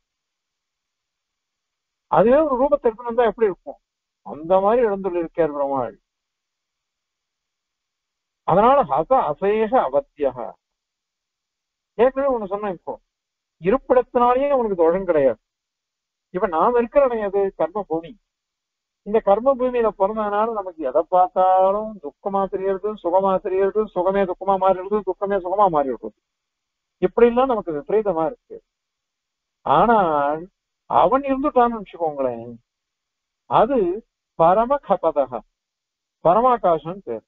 அதுவே ஒரு ரூபத்தை எடுத்துட்டு வந்தா எப்படி இருக்கும் அந்த மாதிரி எழுந்துள்ள இருக்கார் பெருமாள் அதனால ஹச அசேஷ அவத்தியக ஏற்கனவே ஒண்ணு சொன்னேன் இப்போ இருப்பிடத்தினாலேயே உனக்கு தோஷம் கிடையாது இப்ப நாம் இருக்கிற இடம் எது கர்ம பூமி இந்த கர்ம பூமியில பிறந்ததுனால நமக்கு எதை பார்த்தாலும் துக்கமா தெரியறது சுகமா தெரியறது சுகமே துக்கமா மாறிடுது துக்கமே சுகமா மாறிடுது இப்படி எல்லாம் நமக்கு விபரீதமா இருக்கு ஆனால் அவன் இருந்துட்டான்னு வச்சுக்கோங்களேன் அது பரம கபதக பரமாகாசம் பேர்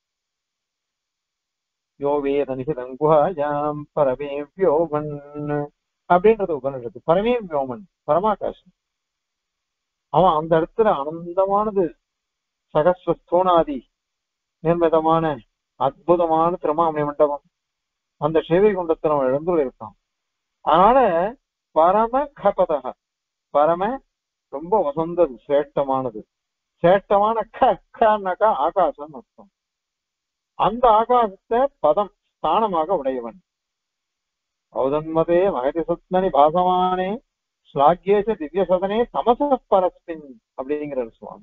யோ வேத நிகிதம் குஹாயாம் பரமே வியோமன் அப்படின்றது உபனிஷத்து பரமே வியோமன் பரமாகாசம் அவன் அந்த இடத்துல ஆனந்தமானது சகஸ்வஸ்தோனாதி நிர்மிதமான அற்புதமான திருமாமணி மண்டபம் அந்த சேவை குண்டத்தில் அவன் எழுந்துள்ள இருக்கான் அதனால பரம கபதக பரம ரொம்ப வசந்தது சேட்டமானது சேட்டமான க கனாக்கா ஆகாசம் அர்த்தம் அந்த ஆகாசத்தை பதம் ஸ்தானமாக உடையவன் ஔதன்மதே மகதி சுத்மனி பாசமானே ஸ்லாக்கியேச திவ்ய சதனே தமச பரஸ்மின் அப்படிங்கிறார் சுவாமி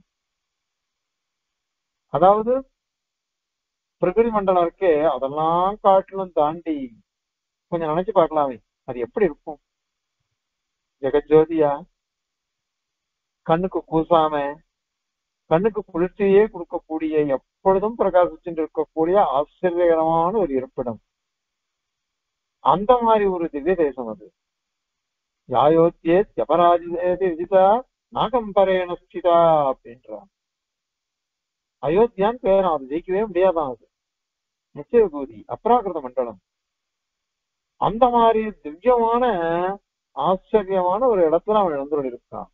அதாவது பிரகிருதி மண்டலம் இருக்கே அதெல்லாம் காட்டிலும் தாண்டி கொஞ்சம் நினைச்சு பார்க்கலாமே அது எப்படி இருக்கும் ஜெகஜோதியா கண்ணுக்கு கூசாம கண்ணுக்கு குளிர்ச்சியே கொடுக்கக்கூடிய எப்பொழுதும் பிரகாசிச்சுட்டு இருக்கக்கூடிய ஆச்சரியகரமான ஒரு இருப்பிடம் அந்த மாதிரி ஒரு திவ்ய தேசம் அது யாயோத்தியே ஜபராஜேதி விஜிதா நாகம்பரேன ஸ்திதா அப்படின்றான் அயோத்தியான்னு பேரும் அது ஜெயிக்கவே முடியாதான் அது நிச்சய பூதி அப்ராகிருத மண்டலம் அந்த மாதிரி திவ்யமான ஆச்சரியமான ஒரு இடத்துல அவன் எழுந்துள்ள இருக்கான்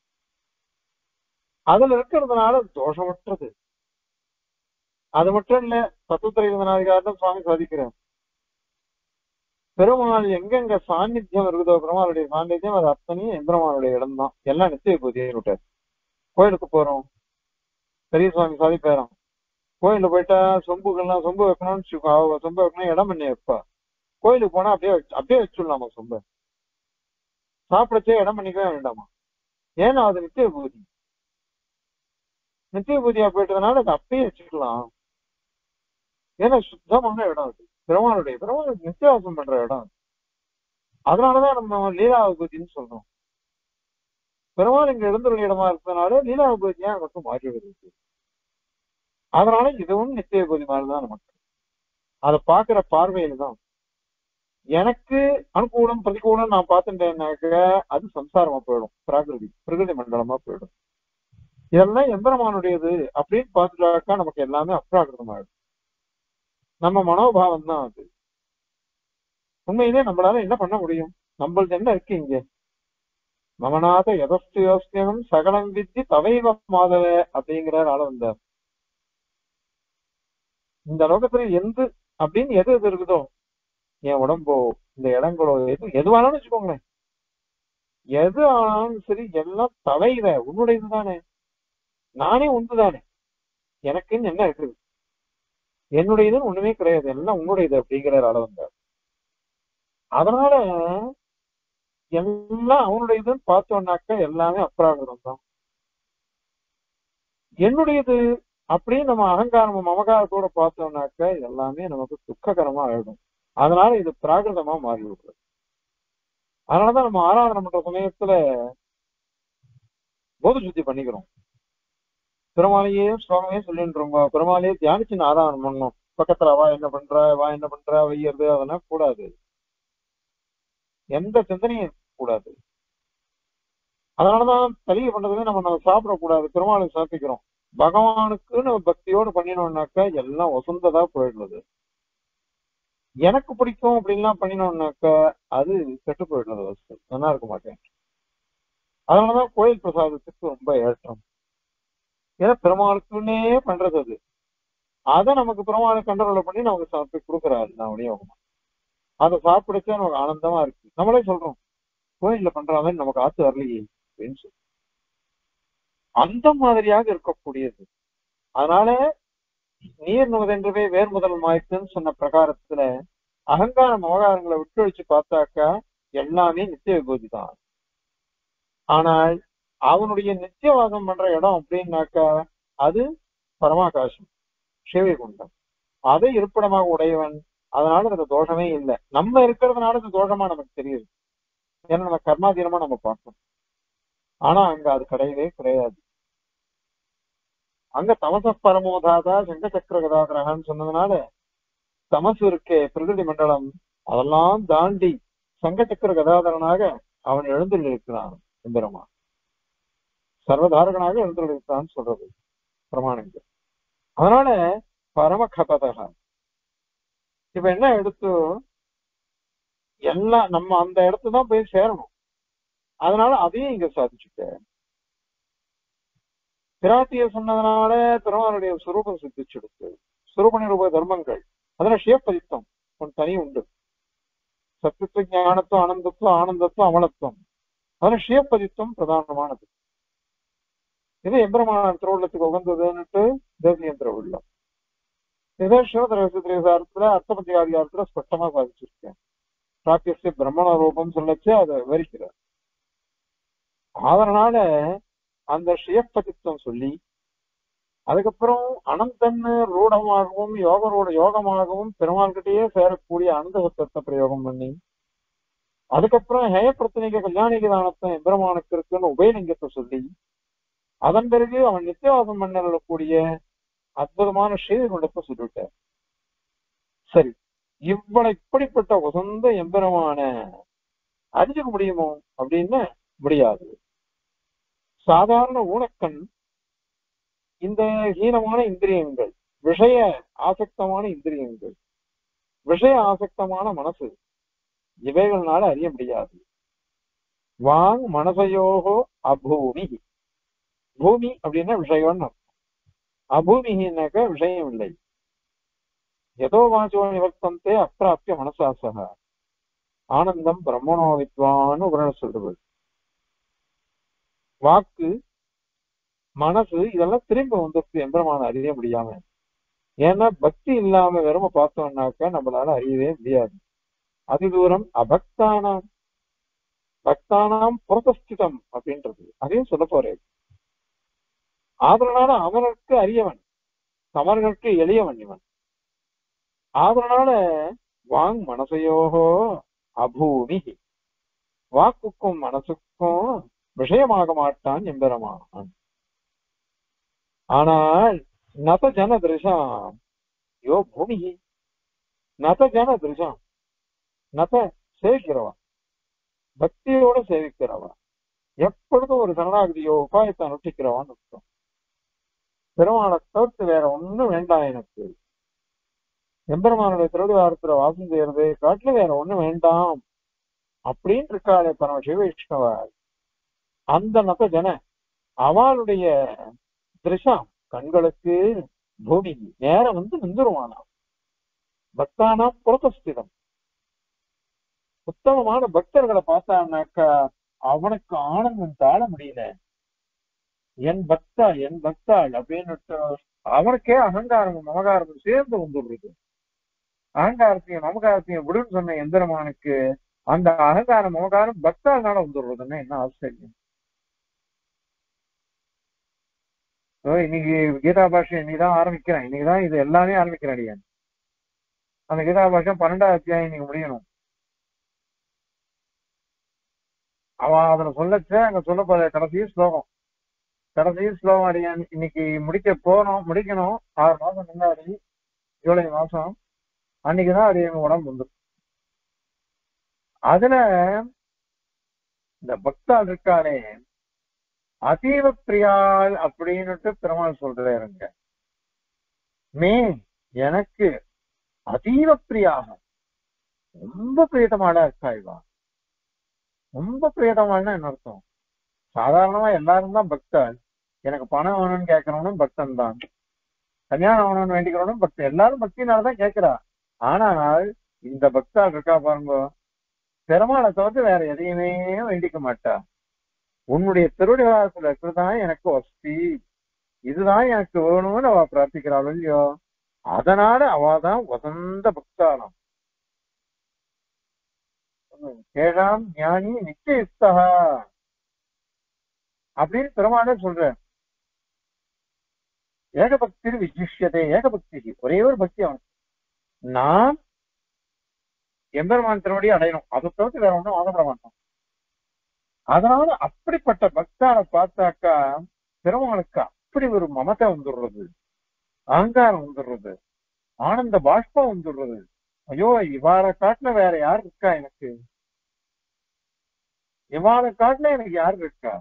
அதுல இருக்கிறதுனால தோஷமற்றது அது மட்டும் இல்ல தத்துவத்திரைநாதிகாரம் சுவாமி சாதிக்கிறார் பெருமாள் எங்கெங்க சாநித்தியம் இருக்குதோ பெருமாளுடைய சாநித்தியம் அது அத்தனையும் எந்திரமானுடைய இடம் தான் எல்லாம் நிச்சய பூஜையை விட்டார் கோயிலுக்கு போறோம் பெரிய சுவாமி சாதிப்பேறான் கோயில்ல போயிட்டா சொம்புகள்லாம் சொம்பு வைக்கணும்னு வச்சுக்கோ, அவ சொம்பு வைக்கணும் இடம் பண்ணி வைப்பா கோயிலுக்கு போனா அப்படியே வச்சு- அப்படியே வச்சுடலாமா சொம்ப சாப்பிடச்சே இடம் பண்ணிக்கவே வேண்டாமா ஏன்னா அது நித்திய பூஜை நித்திய பூஜையா போயிட்டதுனால அது அப்படியே வச்சுக்கலாம் ஏன்னா சுத்தமான இடம் அது பெருமாளுடைய பெருமாள் நித்தியாசம் பண்ற இடம் அது. அதனாலதான் நம்ம லீலா பூஜைன்னு சொல்றோம் பெருமாள் இங்க எழுந்துள்ள இடமா இருக்கிறதுனால லீலா பூஜையா மட்டும் மாறி வருது அதனால இதுவும் நித்திய பூஜை மாதிரிதான் நமக்கு அதை பாக்குற பார்வையில தான் எனக்கு அனுகூலம் பிரதிகூலம் நான் பார்த்துட்டேன்னாக்க அது சம்சாரமா போயிடும் பிராகிருதி பிரகிருதி மண்டலமா போயிடும் இதெல்லாம் எம்பெருமானுடையது அப்படின்னு பார்த்துட்டாக்கா நமக்கு எல்லாமே அப்ராகிருதமாயிடும் நம்ம மனோபாவம் தான் அது உண்மையிலே நம்மளால என்ன பண்ண முடியும் நம்மளது என்ன இருக்கு இங்க மமநாத எதஸ்து யோஸ்தியம் சகலம் வித்தி தவைவ மாதவ அப்படிங்கிறார் ஆள வந்தார் இந்த லோகத்துல எந்த அப்படின்னு எது எது இருக்குதோ என் உடம்போ இந்த இடங்களோ எது எதுவானாலும் வச்சுக்கோங்களேன் எது ஆனாலும் சரி எல்லாம் தவைவ உன்னுடையது தானே நானே உண்டு தானே எனக்குன்னு என்ன இருக்குது என்னுடையதுன்னு ஒண்ணுமே கிடையாது எல்லாம் உன்னுடையது அப்படிங்கிறார் ஆள வந்தார் அதனால எல்லாம் அவனுடையதுன்னு பார்த்தோம்னாக்க எல்லாமே அப்ராகிருதம் தான் என்னுடையது அப்படின்னு நம்ம அகங்காரம் மமகாரத்தோட பார்த்தோம்னாக்க எல்லாமே நமக்கு துக்ககரமா ஆயிடும் அதனால இது பிராகிருதமா மாறி விடுறது அதனாலதான் நம்ம ஆராதனை பண்ற சமயத்துல போத சுத்தி பண்ணிக்கிறோம் பெருமாளையே ஸ்லோகமே சொல்லிட்டு இருக்கோம் பெருமாளையே தியானிச்சு நான் ஆராதனை பண்ணணும் பக்கத்துல வா என்ன பண்ற வா என்ன பண்ற வையறது அதெல்லாம் கூடாது எந்த சிந்தனையும் கூடாது அதனாலதான் தெளிவு பண்றதுமே நம்ம நம்ம சாப்பிடக்கூடாது பெருமாளுக்கு சமர்ப்பிக்கிறோம் பகவானுக்குன்னு பக்தியோடு பண்ணினோம்னாக்கா எல்லாம் வசந்ததா போயிடுறது எனக்கு பிடிக்கும் அப்படின்லாம் பண்ணினோம்னாக்கா அது கெட்டு போயிடுறது வசதி நல்லா இருக்க மாட்டேன் அதனாலதான் கோயில் பிரசாதத்துக்கு ரொம்ப ஏற்றம் ஏன்னா பெருமாளுக்குன்னே பண்றது அது அதை நமக்கு பெருமாளை கண்ட்ரோல் பண்ணி நமக்கு சாப்பிட்டு கொடுக்குறாரு நான் விநியோகமா அதை சாப்பிடுச்சா நமக்கு ஆனந்தமா இருக்கு நம்மளே சொல்றோம் கோயில்ல பண்ற மாதிரி நமக்கு ஆத்து வரலையே அப்படின்னு சொல்லி அந்த மாதிரியாக இருக்கக்கூடியது அதனால நீர் நுவதென்றவே வேர் முதல் மாய்த்துன்னு சொன்ன பிரகாரத்துல அகங்கார விவகாரங்களை விட்டு வச்சு பார்த்தாக்கா எல்லாமே நித்திய விபூதி தான் ஆனால் அவனுடைய நித்தியவாதம் பண்ற இடம் அப்படின்னாக்கா அது பரமாகாசம் சிவகுண்டம் அதை இருப்பிடமாக உடையவன் அதனால அதுல தோஷமே இல்லை நம்ம இருக்கிறதுனால அது தோஷமா நமக்கு தெரியுது ஏன்னா நம்ம கர்மாதீனமா நம்ம பார்க்கணும் ஆனா அங்க அது கிடையவே கிடையாது அங்க தமச பரமோதாதா சங்க சக்கர கதாகரகான்னு சொன்னதுனால தமசு இருக்கே பிரகிருதி மண்டலம் அதெல்லாம் தாண்டி சங்க சக்கர கதாதரனாக அவன் எழுந்துள்ளிருக்கிறான் எம்பெருமா சர்வதாரகனாக எழுந்துள்ளிருக்கிறான்னு சொல்றது பிரமாணங்கள் அதனால பரம கபதகா இப்ப என்ன எடுத்து எல்லாம் நம்ம அந்த இடத்துல தான் போய் சேரணும் அதனால அதையும் இங்க சாதிச்சுட்ட பிராத்திய சொன்னதுனால பெருமானுடைய சுரூபம் சித்திச்செடுத்து சுரூப நிரூப தர்மங்கள் அதுல ஷியப்பதித்தம் ஒன்று தனி உண்டு சத்தியத்துவ ஞானத்துவம் ஆனந்தத்துவம் ஆனந்தத்துவம் அமலத்துவம் அதுல ஷியப்பதித்தம் பிரதானமானது இது எம்பெருமான திருவுள்ளத்துக்கு உகந்ததுன்னுட்டு தேசியம் திருவுள்ளம் இதே சிவதரகத்திரத்துல அர்த்தபத்தியாதிகாரத்துல ஸ்பஷ்டமா சாதிச்சிருக்கேன் பிராபியசிய பிரம்மண ரூபம் சொல்லச்சு அதை விவரிக்கிறார் அதனால அந்த ஷியப்பதித்தம் சொல்லி அதுக்கப்புறம் அனந்தன்னு ரூடமாகவும் யோகரோட யோகமாகவும் பெருமாள்கிட்டயே சேரக்கூடிய அனந்த சத்தத்தை பிரயோகம் பண்ணி அதுக்கப்புறம் ஹேய பிரச்சனைக்கு கல்யாணிக தானத்தை எம்பெருமானுக்கு இருக்குன்னு உபயலிங்கத்தை சொல்லி அதன் பிறகு அவன் நித்தியவாசம் பண்ணக்கூடிய அற்புதமான ஸ்ரீகுண்டத்தை சொல்லிவிட்டார் சரி இவ்வளவு இப்படிப்பட்ட உசந்த எம்பெருமான அறிஞ்சுக்க முடியுமோ அப்படின்னு முடியாது சாதாரண ஊனக்கண் இந்த ஹீனமான இந்திரியங்கள் விஷய ஆசக்தமான இந்திரியங்கள் விஷய ஆசக்தமான மனசு இவைகள்னால அறிய முடியாது வாங் மனசையோகோ அபூமி பூமி அப்படின்னா விஷயம்னு அர்த்தம் அபூமினாக்க விஷயம் இல்லை எதோ வாச்சோ நிவர்த்தந்தே அப்பிராப்பிய மனசாசக ஆனந்தம் பிரம்மணோ வித்வான்னு உபரண சொல்றது வாக்கு மனசு இதெல்லாம் திரும்ப வந்துருக்கு எம்பெருமான அறிய முடியாம ஏன்னா பக்தி இல்லாம வெறும பார்த்தோம்னாக்கா நம்மளால அறியவே முடியாது அதி தூரம் அபக்தானாம் பக்தானாம் புரதஸ்திதம் அப்படின்றது அதையும் சொல்ல போறேன் ஆதரனால அவனுக்கு அரியவன் சமர்களுக்கு எளியவன் இவன் ஆதரனால வாங் மனசையோகோ அபூமி வாக்குக்கும் மனசுக்கும் விஷயமாக மாட்டான் எம்பெருமான் ஆனால் நத ஜன திருஷாம் யோ பூமி நத ஜன திருஷாம் நத சேவிக்கிறவா பக்தியோட சேவிக்கிறவா எப்பொழுதும் ஒரு சரணாகதியோ உபாயத்தை அனுஷ்டிக்கிறவான்னு அர்த்தம் பெருமாளை தவிர்த்து வேற ஒண்ணும் வேண்டாம் எனக்கு எம்பெருமானுடைய திருவிழாரத்துல வாசம் செய்யறது காட்டுல வேற ஒண்ணும் வேண்டாம் அப்படின்னு இருக்காளே பரம சிவவிஷ்ணவர் அந்த நத ஜன அவளுடைய திருஷாம் கண்களுக்கு பூமி நேரம் வந்து நின்றுருவானாம் பக்தானா புரதஸ்திதம் உத்தமமான பக்தர்களை பார்த்தான்னாக்கா அவனுக்கு ஆனந்தம் தாழ முடியல என் பக்தா என் பக்தாள் அப்படின்னு அவனுக்கே அகங்காரமும் மமகாரமும் சேர்ந்து வந்துடுறது அகங்காரத்தையும் மமகாரத்தையும் விடுன்னு சொன்ன எந்திரமானுக்கு அந்த அகங்காரம் மமகாரம் பக்தாள்னால வந்துடுறதுன்னா என்ன ஆச்சரியம் ஓ, இன்னைக்கு கீதா பாஷை இன்னைக்கு தான் ஆரம்பிக்கிறேன் இன்னைக்கு தான் இது எல்லாமே ஆரம்பிக்கிறேன் அடியேன் அந்த கீதா பாஷை பன்னெண்டாவது அத்தியாயம் இன்னைக்கு முடியணும் அவன் அதுல சொல்லச்ச அங்க சொல்ல போற கடைசி ஸ்லோகம் கடைசி ஸ்லோகம் அடியேன் இன்னைக்கு முடிக்க போறோம் முடிக்கணும் ஆறு மாசம் முன்னாடி ஜூலை மாசம் அன்னைக்குதான் அடியன் உடம்பு வந்து அதுல இந்த பக்தாள் இருக்காளே அதீவ பிரியாள் அப்படின்னுட்டு பெருமாள் சொல்றாருங்க மே எனக்கு அதீவ பிரியாக ரொம்ப பிரியதமாடா இருக்கா இவா ரொம்ப பிரியதமானா என்ன அர்த்தம் சாதாரணமா எல்லாரும் தான் பக்தர் எனக்கு பணம் வேணும்னு கேட்கறவனும் பக்தன் தான் கல்யாணம் வேணும்னு வேண்டிக்கிறவனும் பக்தன் எல்லாரும் பக்தினாலதான் கேட்கிறா ஆனால் இந்த பக்தாள் இருக்கா பாருங்க பெருமாளை தவிர்த்து வேற எதையுமே வேண்டிக்க மாட்டா உன்னுடைய திருவிழாத்துல இருக்கிறதான் எனக்கு வசதி இதுதான் எனக்கு வேணும்னு அவ பிரார்த்திக்கிறாள் இல்லையோ அதனால அவதான் வசந்த பக்தாளம் ஏழாம் ஞானி நிச்சயுக்தா அப்படின்னு பெருமாளே சொல்ற ஏகபக்தி விசிஷ்யதே ஏகபக்தி ஒரே ஒரு பக்தி அவன் நான் எம்பெருமான் திருவடி அடையணும் அதை தவிர்த்து வேற ஒன்றும் வாங்கப்பட மாட்டான் அதனால அப்படிப்பட்ட பக்தாரை பார்த்தாக்கா பெருமாளுக்கு அப்படி ஒரு மமதை வந்துடுறது அகங்காரம் வந்துடுறது ஆனந்த பாஷ்பம் வந்துடுறது ஐயோ இவார காட்டுல வேற யார் இருக்கா எனக்கு இவார காட்டுல எனக்கு யார் இருக்கா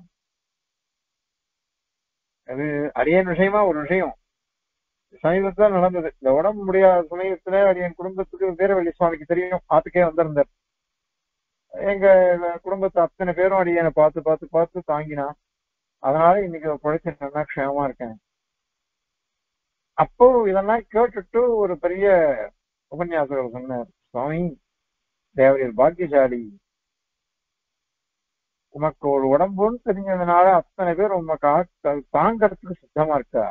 அது அரியன் விஷயமா ஒரு விஷயம் சமீபத்துல நடந்தது இந்த உடம்பு முடியாத சமயத்துல அரியன் குடும்பத்துக்கு வீரவள்ளி சுவாமிக்கு தெரியும் ஆத்துக்கே வந்திருந்தார் எங்க குடும்பத்து அத்தனை பேரும் அடியனை பார்த்து பார்த்து பார்த்து தாங்கினா அதனால இன்னைக்கு குழைச்சு நல்லா க்ஷேமமா இருக்கேன் அப்போ இதெல்லாம் கேட்டுட்டு ஒரு பெரிய உபன்யாசகர் சொன்னார் சுவாமி தேவரியர் பாக்கியசாலி உமக்கு ஒரு உடம்புன்னு தெரிஞ்சதுனால அத்தனை பேர் உமக்கு ஆட்கள் தாங்கறதுக்கு சித்தமா இருக்கா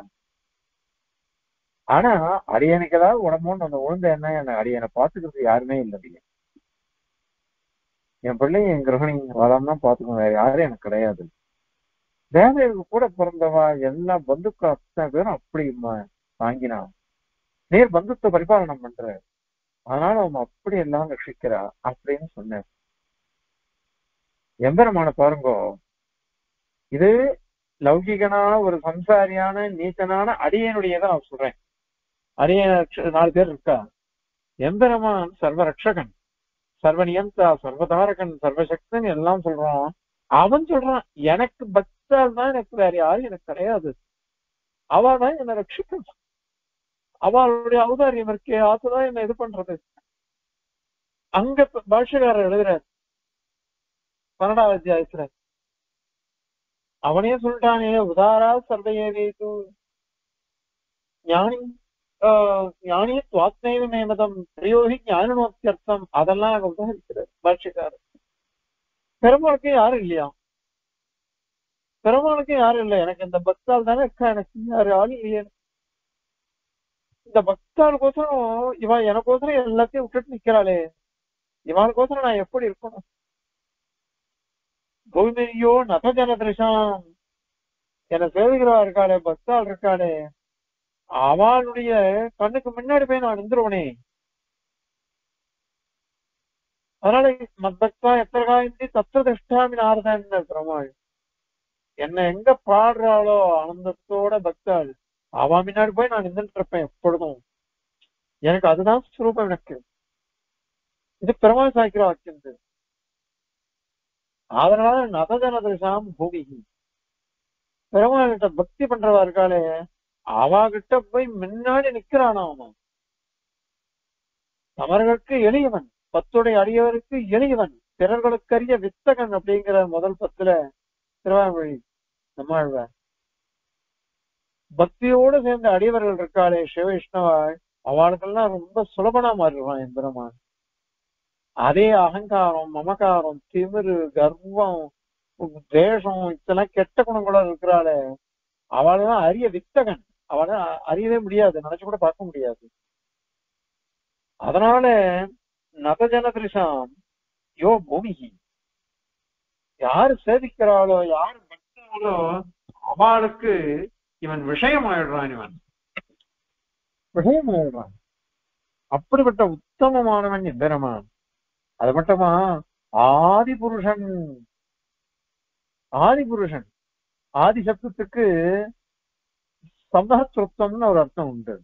ஆனா அடியனுக்கு ஏதாவது உடம்புன்னு அந்த உழுந்த என்ன என்ன அடியனை பாத்துக்கிறது யாருமே இல்லை அடியன் என் பிள்ளைங்க என் கிரகணி வளம் தான் பாத்துக்கணும் வேற யாரும் எனக்கு கிடையாது தேவைக்கு கூட பிறந்தவா எல்லா பந்துக்கள் அத்தனை பேரும் அப்படி ம- தாங்கினான் நேர் பந்துத்தை பரிபாலனம் பண்ற அதனால அவன் அப்படி எல்லாம் ரட்சிக்கிறா அப்படின்னு சொன்னேன் எம்பெருமான பாருங்கோ இது லௌகிகனான ஒரு சம்சாரியான நீச்சனான அடியனுடையதான் நான் சொல்றேன் அடியன் நாலு பேர் இருக்கா எம்பெருமான் சர்வ ரட்சகன் சர்வநியந்தா சர்வதாரகன் சர்வசக்தன் எல்லாம் சொல்றான் அவன் சொல்றான் எனக்கு பக்தால் தான் எனக்கு வேற யாரும் எனக்கு கிடையாது அவ தான் என்னை ரட்சிக்கணும் அவளுடைய அவதாரியம் இருக்கே அதுதான் என்ன இது பண்றது அங்க ப- பாஷ்யக்காரர் எழுதுறார் பன்னெண்டாவது அத்தியாயத்துல அவனே சொல்லிட்டானே உதாரா சர்வையேது ஞானி ஆஹ், ஞானி துவாத்மைவ மேமதம் பிரியோகி ஞானநோத்தியர்த்தம் அதெல்லாம் அங்க உதாரிக்கிறார் பாஷ்யக்காரர் பெருமாளுக்கு யாரும் இல்லையா பெருமாளுக்கு யாரும் இல்லை எனக்கு இந்த பக்தால் தானே இருக்கா எனக்கு யாரு ஆள் இல்லையே இந்த பக்தாளுக்கோசரம் இவ எனக்கோசரம் எல்லாத்தையும் விட்டுட்டு நிக்கிறாளே இவனுக்கோசரம் நான் எப்படி இருக்கணும் கோவிந்தரியோ நத ஜனதிருஷாம் என சேவிக்கிறவா இருக்காளே பக்தாள் இருக்காளே அவளுடைய கண்ணுக்கு முன்னாடி போய் நான் நின்றுவனே அதனால மத்பக்தா எத்தகாயந்தி தத்துவ திஷ்டாமி நாரதன் பெருமாள் என்ன எங்க பாடுறாளோ ஆனந்தத்தோட பக்தாள் அவ முன்னாடி போய் நான் நின்றுட்டு இருப்பேன் எப்பொழுதும் எனக்கு அதுதான் சுரூபம் எனக்கு இது பெருமாள் சாய்க்கிற வாக்கியம் இது. அதனால நதஜனதிருஷாம் பூமி பெருமாள்கிட்ட பக்தி பண்றவா இருக்காளே அவகிட்ட போய் முன்னாடி நிக்கிறானா அவன் தமர்களுக்கு எளியவன் பத்துடைய அடியவருக்கு எளியவன் பிறர்களுக்கரிய வித்தகன் அப்படிங்கிற முதல் பத்துல திருவாமொழி நம்மாழ்வார் பக்தியோடு சேர்ந்த அடியவர்கள் இருக்காளே சிவ வைஷ்ணவாள் அவளுக்கெல்லாம் ரொம்ப சுலபனா மாறிடுவான் எம்பெருமான் அதே அகங்காரம் மமகாரம் திமிரு கர்வம் தேசம் இதெல்லாம் கெட்ட குணங்களோட இருக்கிறாளே அவளெல்லாம் அரிய வித்தகன் அவளை அறியவே முடியாது நினைச்சு கூட பார்க்க முடியாது அதனால நதஜனதிருஷாம் யோ பூமிகி யாரு சேவிக்கிறாளோ யாரு பக்தாளோ அவளுக்கு இவன் விஷயமாயிடுறான் இவன் விஷயமாயிடுறான் அப்படிப்பட்ட உத்தமமானவன் எம்பெருமான் அது மட்டுமா ஆதி புருஷன் ஆதி புருஷன் ஆதி சப்தத்துக்கு சம்பகத்துவம்னு ஒரு அர்த்தம் உண்டு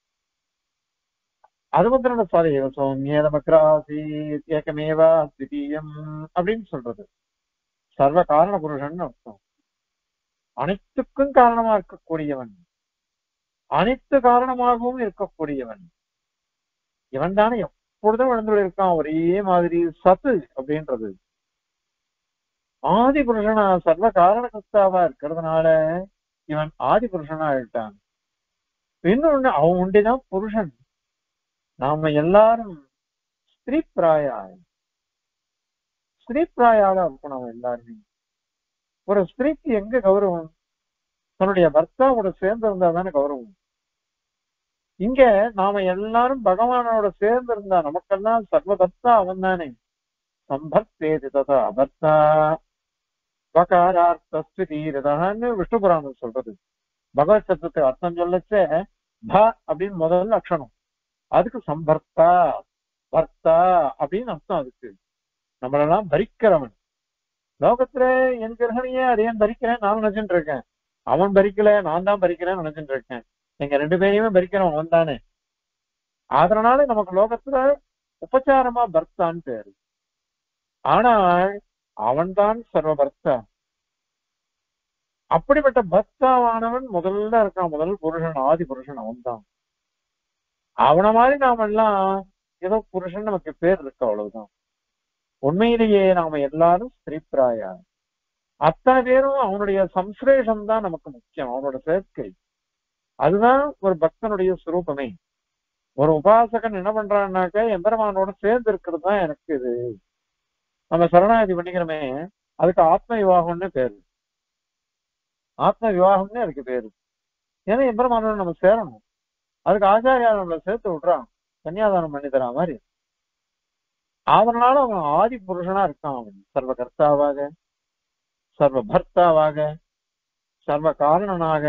அது மாத்திரம் சுவாதேவ சௌமியதமக்ராசி ஏகமேவா திடீயம் அப்படின்னு சொல்றது சர்வ காரண புருஷன் அர்த்தம் அனைத்துக்கும் காரணமா இருக்கக்கூடியவன் அனைத்து காரணமாகவும் இருக்கக்கூடியவன் இவன் தானே எப்பொழுதும் விழுந்து இருக்கான் ஒரே மாதிரி சத்து அப்படின்றது ஆதி புருஷனா சர்வ காரணகர்த்தாவா இருக்கிறதுனால இவன் ஆதி புருஷனா ஆயிட்டான் இன்னொன்னு அவன் உண்டிதான் புருஷன் நாம எல்லாரும் ஸ்திரீ பிராயா ஸ்திரீ பிராயால இருக்கணும் எல்லாருமே ஒரு ஸ்திரீக்கு எங்க கௌரவம் தன்னுடைய பர்த்தாவோட சேர்ந்து இருந்தா தானே கௌரவம் இங்க நாம எல்லாரும் பகவானோட சேர்ந்து இருந்தா நமக்கெல்லாம் சர்வபர்த்தா அவன் தானே சம்பர்த்தேதி ததா அபர்த்தா பகாரார்த்தீரதான்னு விஷ்ணு புராணம் சொல்றது பகவத் சப்தத்துக்கு அர்த்தம் சொல்லச்சே ப அப்படின்னு முதல்ல அக்ஷணம் அதுக்கு சம்பர்த்தா பர்த்தா அப்படின்னு அர்த்தம் அதுக்கு நம்மளெல்லாம் பரிக்கிறவன் லோகத்துல என் கிரகணியே அதையும் பறிக்கிறேன் நான் நினைச்சுட்டு இருக்கேன் அவன் பறிக்கல நான் தான் பறிக்கிறேன்னு நினைச்சுட்டு இருக்கேன் எங்க ரெண்டு பேரையுமே பறிக்கிறவன் அவன் தானே அதனால நமக்கு லோகத்துல உபச்சாரமா பர்த்தான்னு பேரு ஆனால் அவன்தான் சர்வ பர்த்தா அப்படிப்பட்ட பர்த்தாவானவன் முதல்ல இருக்கான் முதல் புருஷன் ஆதி புருஷன் அவன்தான் அவன மாதிரி நாம எல்லாம் ஏதோ புருஷன் நமக்கு பேர் இருக்கு அவ்வளவுதான் உண்மையிலேயே நாம எல்லாரும் ஸ்திரீப்ராயா அத்தனை பேரும் அவனுடைய சம்ஸ்லேஷம் தான் நமக்கு முக்கியம் அவனோட சேர்க்கை அதுதான் ஒரு பக்தனுடைய சுரூபமே ஒரு உபாசகன் என்ன பண்றான்னாக்க எம்பெருமானோட சேர்ந்து இருக்கிறது தான் எனக்கு இது நம்ம சரணாகதி பண்ணிக்கிறோமே அதுக்கு ஆத்ம விவாகம்னு பேரு ஆத்ம விவாகம்னு அதுக்கு பேரு ஏன்னா எம்பெருமானோட நம்ம சேரணும் அதுக்கு ஆச்சாரியா நம்மளை சேர்த்து விடுறான் கன்னியாதானம் பண்ணி தரா மாதிரி அதனால அவன் ஆதி புருஷனா இருக்கான் அவன் சர்வ கர்த்தாவாக சர்வ பர்த்தாவாக சர்வ காரணனாக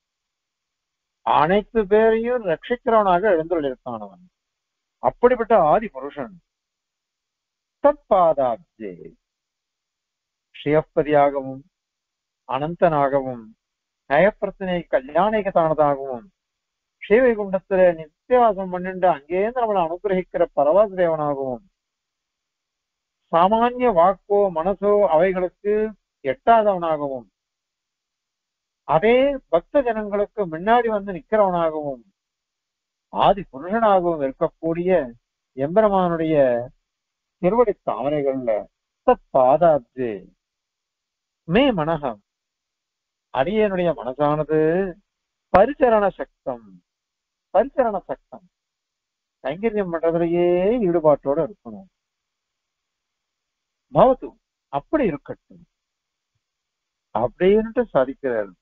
அனைத்து பேரையும் ரட்சிக்கிறவனாக எழுந்துள்ளிருக்கான் அவன் அப்படிப்பட்ட ஆதி புருஷன் தற்பாதாப்ஜே ஸ்ரீயப்பதியாகவும் அனந்தனாகவும் நயப்பிரச்சனை கல்யாணிகத்தானதாகவும் ஸ்ரீவைகுண்டத்துல நித்தியவாசம் பண்ணிட்டு அங்கேருந்து நம்மளை அனுகிரகிக்கிற பரவாச தேவனாகவும் சாமானிய வாக்கோ மனசோ அவைகளுக்கு எட்டாதவனாகவும் அதே பக்த ஜனங்களுக்கு முன்னாடி வந்து நிக்கிறவனாகவும் ஆதி புருஷனாகவும் இருக்கக்கூடிய எம்பெருமானுடைய திருவடி தாமரைகள்ல பாதாப்து மே மனகம் அரியனுடைய மனசானது பரிச்சரண சக்தம் பரிச்சரண சக்தம் கைங்கரியம் பண்றதுலயே ஈடுபாட்டோட இருக்கணும் பவத்து அப்படி இருக்கட்டும் அப்படின்ட்டு சாதிக்கிறார்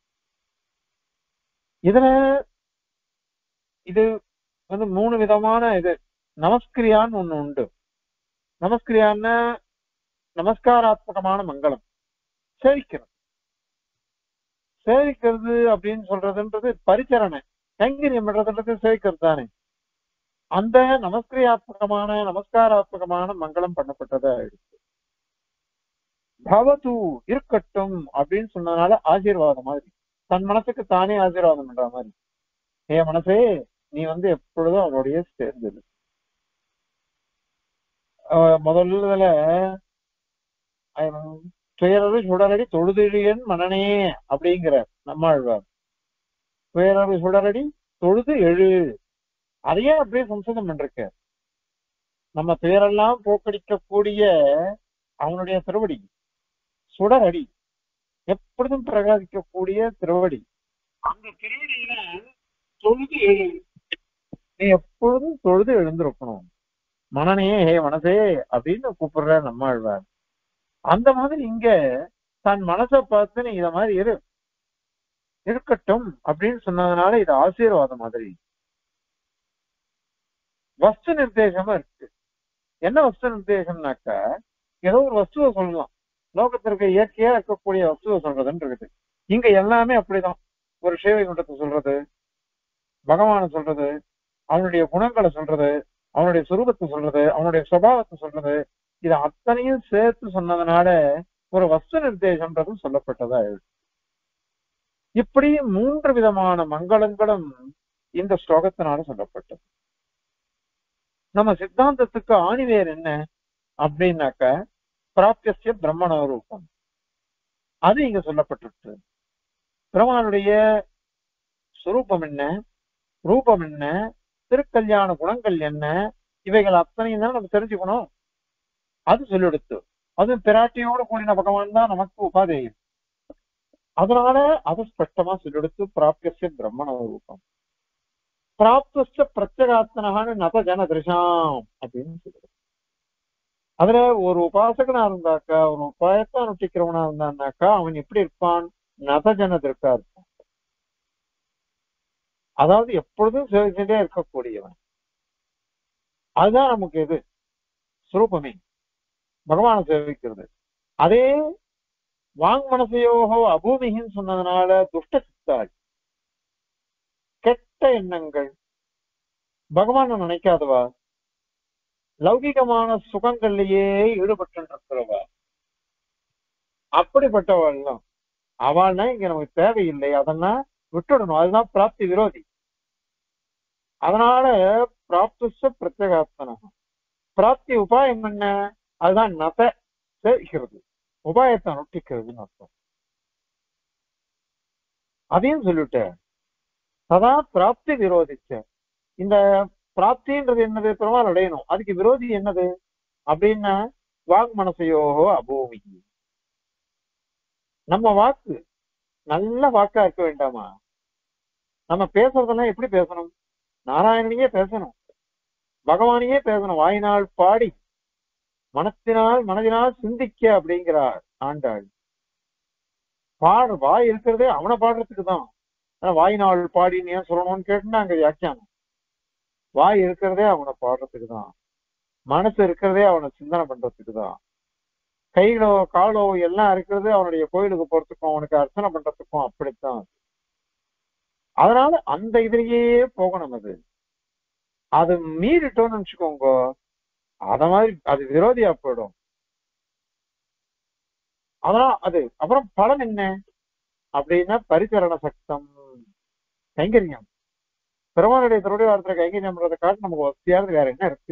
இதுல இது வந்து மூணு விதமான இது நமஸ்கிரியான்னு ஒண்ணு உண்டு நமஸ்கிரியான்னா நமஸ்காராத்மகமான மங்களம் சேவிக்கிறது சேவிக்கிறது அப்படின்னு சொல்றதுன்றது பரிச்சரணை கைங்கரியம் பண்றதுன்றது சேவிக்கிறது தானே அந்த நமஸ்கிரியாத்மகமான நமஸ்காராத்மகமான மங்களம் பண்ணப்பட்டதா இருக்கு பவது இருக்கட்டும் அப்படின்னு சொன்னதுனால ஆசீர்வாதம் மாதிரி தன் மனசுக்கு தானே ஆசீர்வாதம் பண்ற மாதிரி ஏ மனசே நீ வந்து எப்பொழுதும் அவனுடைய சேர்ந்தது முதல்ல துயரறு சுடரடி தொழுதிழியன் மனனே அப்படிங்கிற நம்மாழ்வார் துயரறு சுடரடி தொழுது எழு அதையே அப்படியே சம்சதம் பண்றக்க நம்ம துயரெல்லாம் போக்கடிக்கக்கூடிய அவனுடைய திருவடி சுடரடி எப்பொழுதும் பிரகாசிக்கக்கூடிய திருவடி அந்த திருவடியில தொழுது எழு நீ எப்பொழுதும் தொழுது எழுந்திருக்கணும் மனனே ஹே மனசே அப்படின்னு கூப்பிடுற நம்மாழ்வார் அந்த மாதிரி இங்க தன் மனசை பார்த்து நீ இத மாதிரி இரு இருக்கட்டும் அப்படின்னு சொன்னதுனால இது ஆசீர்வாதம் மாதிரி வஸ்து நிர்தேசமா இருக்கு என்ன வஸ்து நிர்தேசம்னாக்கா ஏதோ ஒரு வஸ்துவை சொல்லலாம் லோகத்திற்கு இயற்கையா இருக்கக்கூடிய வஸ்துவை சொல்றதுன்னு இருக்குது இங்க எல்லாமே அப்படிதான் ஒரு சேவை குண்டத்தை சொல்றது பகவானை சொல்றது அவனுடைய குணங்களை சொல்றது அவனுடைய சுரூபத்தை சொல்றது அவனுடைய சுபாவத்தை சொல்றது இது அத்தனையும் சேர்த்து சொன்னதுனால ஒரு வஸ்து நிர்தேசம்ன்றது சொல்லப்பட்டதா இருக்கு. இப்படி மூன்று விதமான மங்களங்களும் இந்த ஸ்லோகத்தினால சொல்லப்பட்டது நம்ம சித்தாந்தத்துக்கு ஆணிவேர் என்ன அப்படின்னாக்க பிராப்திய பிரம்மண ரூபம் அது இங்க சொல்லப்பட்டிருக்கு பிரம்மனுடைய சுரூபம் என்ன ரூபம் என்ன திருக்கல்யாண குணங்கள் என்ன இவைகள் அத்தனையும் தான் நம்ம தெரிஞ்சுக்கணும் அது சொல்லிடுத்து அதுவும் பிராட்டியோடு கூடின பகவான் தான் நமக்கு உபாதேயம் அதனால அது ஸ்பஷ்டமா சொல்லிடுத்து பிராப்திய பிரம்மண ரூபம் பிராப்திய பிரத்யகாத்தனகான நத ஜன திருஷாம் அப்படின்னு சொல்லுது அதுல ஒரு உபாசகனா இருந்தாக்கா ஒரு உபாயத்தை அனுஷ்டிக்கிறவனா இருந்தான்னாக்கா அவன் எப்படி இருப்பான் நதஜன திருக்கா இருப்பான் அதாவது எப்பொழுதும் சேவிச்சுட்டே இருக்கக்கூடியவன் அதுதான் நமக்கு எது சுரூபமே பகவானை சேவிக்கிறது அதே வாங் மனசையோகோ அபூமிகின்னு சொன்னதுனால துஷ்ட சித்தாள் கெட்ட எண்ணங்கள் பகவானை நினைக்காதவா லௌகிகமான சுகங்கள்லயே ஈடுபட்டு இருக்கிறவா அப்படிப்பட்டவள்லாம் அவள்னா இங்க நமக்கு தேவையில்லை அதெல்லாம் விட்டுடணும் அதுதான் பிராப்தி விரோதி அதனால பிராப்திச்ச பிரத்யேகாத்மனம் பிராப்தி உபாயம் என்ன அதுதான் நத சேர்க்கிறது உபாயத்தை நொட்டிக்கிறதுன்னு அர்த்தம் அதையும் சொல்லிட்டேன் சதா பிராப்தி விரோதிச்ச இந்த பிராப்தின்றது என்னது பெருமாள் அடையணும் அதுக்கு விரோதி என்னது அப்படின்னா வாக் மனசையோகோ அபூமி நம்ம வாக்கு நல்ல வாக்கா இருக்க வேண்டாமா நம்ம பேசுறதெல்லாம் எப்படி பேசணும் நாராயணனையே பேசணும் பகவானையே பேசணும் வாயினால் பாடி மனத்தினால் மனதினால் சிந்திக்க அப்படிங்கிறார் ஆண்டாள் பாடு வாய் இருக்கிறதே அவனை பாடுறதுக்கு தான் ஆனா வாயினால் பாடின்னு ஏன் சொல்லணும்னு கேட்டுனா அங்க வியாக்கியானம் வாய் இருக்கிறதே அவனை பாடுறதுக்கு தான் மனசு இருக்கிறதே அவனை சிந்தனை பண்றதுக்கு தான் கைகளோ காலோ எல்லாம் இருக்கிறது அவனுடைய கோயிலுக்கு போறதுக்கும் அவனுக்கு அர்ச்சனை பண்றதுக்கும் அப்படித்தான் அதனால அந்த இதுலயே போகணும் அது அது மீறிட்டோம்னு நினைச்சுக்கோங்க அத மாதிரி அது விரோதியா போயிடும் அதனால அது அப்புறம் பலன் என்ன அப்படின்னா பரிசரண சக்தம் கைங்கரியம் பெருமானுடைய திருடைய வாரத்துல கைங்கரியம் பண்றதை காட்டு நமக்கு வசதியானது வேற என்ன இருக்கு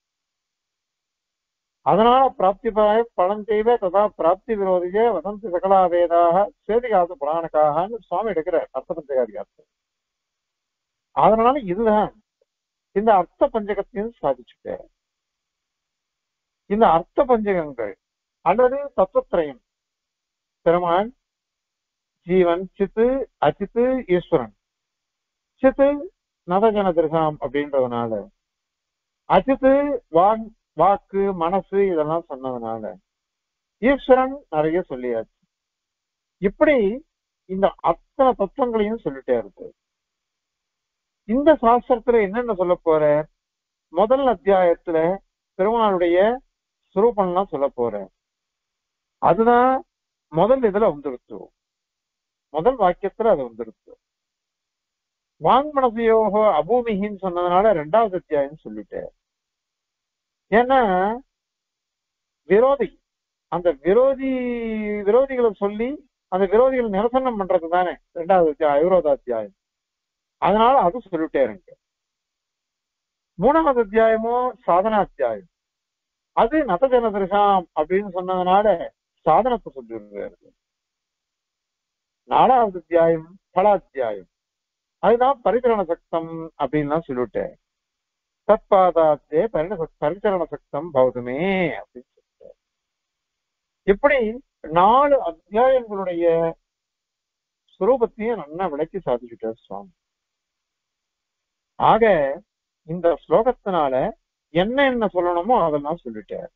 அதனால பிராப்திபாய பலன் செய்வ ததா பிராப்தி விரோதியே வதந்தி சகலா வேதாக சேதிகாச புராணக்காகன்னு சுவாமி எடுக்கிற அர்த்த பஞ்சகாதிகாரத்தை அதனால இதுதான் இந்த அர்த்த பஞ்சகத்தையும் சாதிச்சுட்ட இந்த அர்த்த பஞ்சகங்கள் அல்லது தத்துவத்திரயம் பெருமான் ஜீவன் சித்து அச்சித்து ஈஸ்வரன் சித்து நவஜன திருசாம் அப்படின்றதுனால அச்சித்து வான் வாக்கு மனசு இதெல்லாம் சொன்னதுனால ஈஸ்வரன் நிறைய சொல்லியாச்சு இப்படி இந்த அத்தனை தத்துவங்களையும் சொல்லிட்டே இருக்கு இந்த சாஸ்திரத்துல என்னென்ன சொல்ல போற முதல் அத்தியாயத்துல பெருமாளுடைய சுரூபம்லாம் சொல்ல போற அதுதான் முதல் இதுல வந்துருச்சு முதல் வாக்கியத்துல அது வந்துருச்சு வாங்மனசையோகோ அபூமிகின்னு சொன்னதுனால ரெண்டாவது அத்தியாயம் சொல்லிட்டேன் ஏன்னா விரோதி அந்த விரோதி விரோதிகளை சொல்லி அந்த விரோதிகள் நிரசனம் பண்றது தானே ரெண்டாவது அத்தியாயம் அவிரோத அத்தியாயம் அதனால அது சொல்லிட்டே இருங்க மூணாவது அத்தியாயமும் சாதனா அத்தியாயம் அது நதஜன திருஷாம் அப்படின்னு சொன்னதுனால சாதனத்தை சொல்லிடுறாரு நாலாவது அத்தியாயம் பலாத்தியாயம் அதுதான் பரிகரண சக்தம் அப்படின்லாம் சொல்லிவிட்டேன் தற்பாதாத்தே பரிண பரிசரண சக்தம் பௌதமே அப்படின்னு சொல்லிட்டு இப்படி நாலு அத்தியாயங்களுடைய சுரூபத்தையும் நல்லா விளக்கி சாதிச்சுட்டார் சுவாமி ஆக இந்த ஸ்லோகத்தினால என்ன என்ன சொல்லணுமோ அதெல்லாம் சொல்லிட்டார்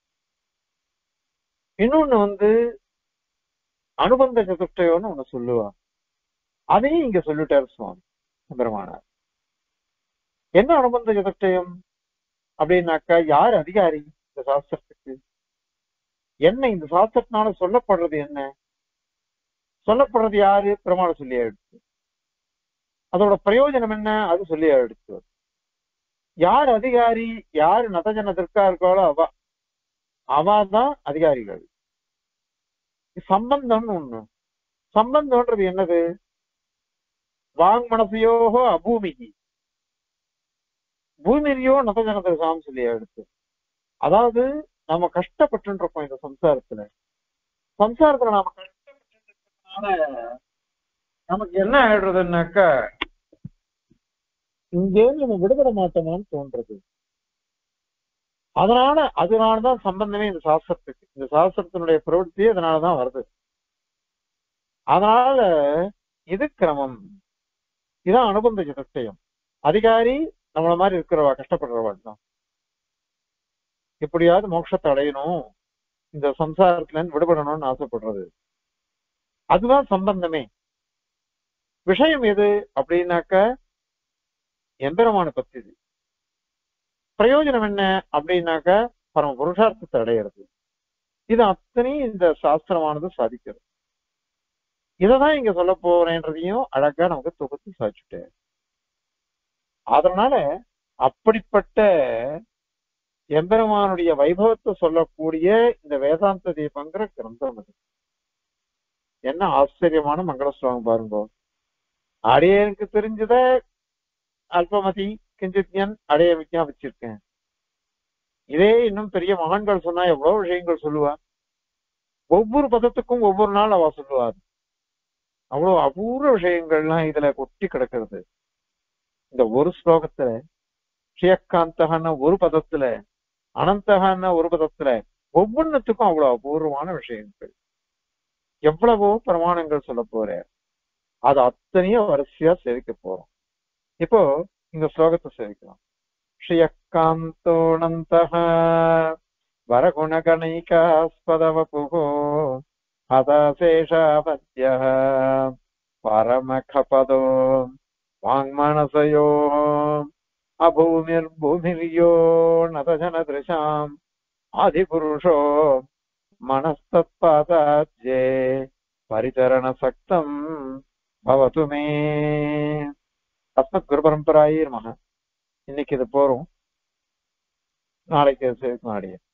இன்னொன்னு வந்து அனுபந்த சதுஷ்டயோன்னு ஒண்ணு சொல்லுவா அதையும் இங்க சொல்லிட்டார் சுவாமி பெருமானார் என்ன அனுபந்த சதுஷ்டயம் அப்படின்னாக்கா யார் அதிகாரி இந்த சாஸ்திரத்துக்கு என்ன இந்த சாஸ்திரத்தினால சொல்லப்படுறது என்ன சொல்லப்படுறது யாரு பெருமாள் சொல்லி எடுத்து அதோட பிரயோஜனம் என்ன அது சொல்லி எடுத்து யார் அதிகாரி யார் நதஜன திருக்கா இருக்காளோ அவ அவ தான் அதிகாரிகள் சம்பந்தம்னு ஒண்ணு சம்பந்தம்ன்றது என்னது வாங்மனசையோகோ அபூமிகி பூமியிலையோ நதஜன திருக்கான்னு சொல்லி எடுத்து அதாவது நம்ம கஷ்டப்பட்டு இருக்கோம் இந்த சம்சாரத்துல சம்சாரத்துல நாம கஷ்டப்பட்டு நமக்கு என்ன ஆயிடுறதுன்னாக்கா இங்கேருந்து நம்ம விடுபட மாட்டோமான்னு தோன்றது அதனால அதனாலதான் சம்பந்தமே இந்த சாஸ்திரத்துக்கு இந்த சாஸ்திரத்தினுடைய பிரவൃத்தியே அதனாலதான் வருது அதனால இது கிரமம் இதான் அனுபந்த சதுஷ்டயம் அதிகாரி நம்மள மாதிரி இருக்கிறவா கஷ்டப்படுறவா தான் எப்படியாவது மோட்சத்தை அடையணும் இந்த சம்சாரத்துல இருந்து விடுபடணும்னு ஆசைப்படுறது அதுதான் சம்பந்தமே விஷயம் எது அப்படின்னாக்க எம்பெருமான பத்தி பிரயோஜனம் என்ன அப்படின்னாக்க பரம புருஷார்த்தத்தை அடையிறது இது அத்தனையும் இந்த சாஸ்திரமானது சாதிக்கிறது இததான் இங்க சொல்ல போறேன்றதையும் அழகா நமக்கு தொகுத்து சாதிச்சுட்டு அதனால அப்படிப்பட்ட எம்பெருமானுடைய வைபவத்தை சொல்லக்கூடிய இந்த வேதாந்த தீபங்கிற கிரந்தம் அது என்ன ஆச்சரியமான மங்கள ஸ்லோகம் பாருங்க அடையனுக்கு தெரிஞ்சத அல்பமதி கிஞ்சித்யன் அடைய விஜயா வச்சிருக்கேன் இதே இன்னும் பெரிய மகான்கள் சொன்னா எவ்வளவு விஷயங்கள் சொல்லுவா ஒவ்வொரு பதத்துக்கும் ஒவ்வொரு நாள் அவ சொல்லுவார் அவ்வளவு அபூர்வ விஷயங்கள்லாம் இதுல கொட்டி கிடக்கிறது இந்த ஒரு ஸ்லோகத்துல ஸ்ரீயக்காந்தகன ஒரு பதத்துல அனந்தகன ஒரு பதத்துல ஒவ்வொன்றுத்துக்கும் அவ்வளவு அபூர்வமான விஷயங்கள் எவ்வளவோ பிரமாணங்கள் சொல்ல போற அது அத்தனையும் வரிசையா சேவிக்க போறோம் இப்போ இந்த ஸ்லோகத்தை சேவிக்கலாம் ஸ்ரீயக்காந்தோனந்தः வரகுணகணைகாஸ்பதவபுகோ हताशेषापत्यः परमखपदो वाङ्मनसयो अभूमिर्भूमिर्यो नतजनदृशाम् आदिपुरुषो मनस्तत्पादाब्जे परिचरणसक्तम् भवतु मे அஸ்மத் குரு பரம்பராயே நமக இன்னைக்கு இது போறோம் நாளைக்கு சேர்க்கும் அடைய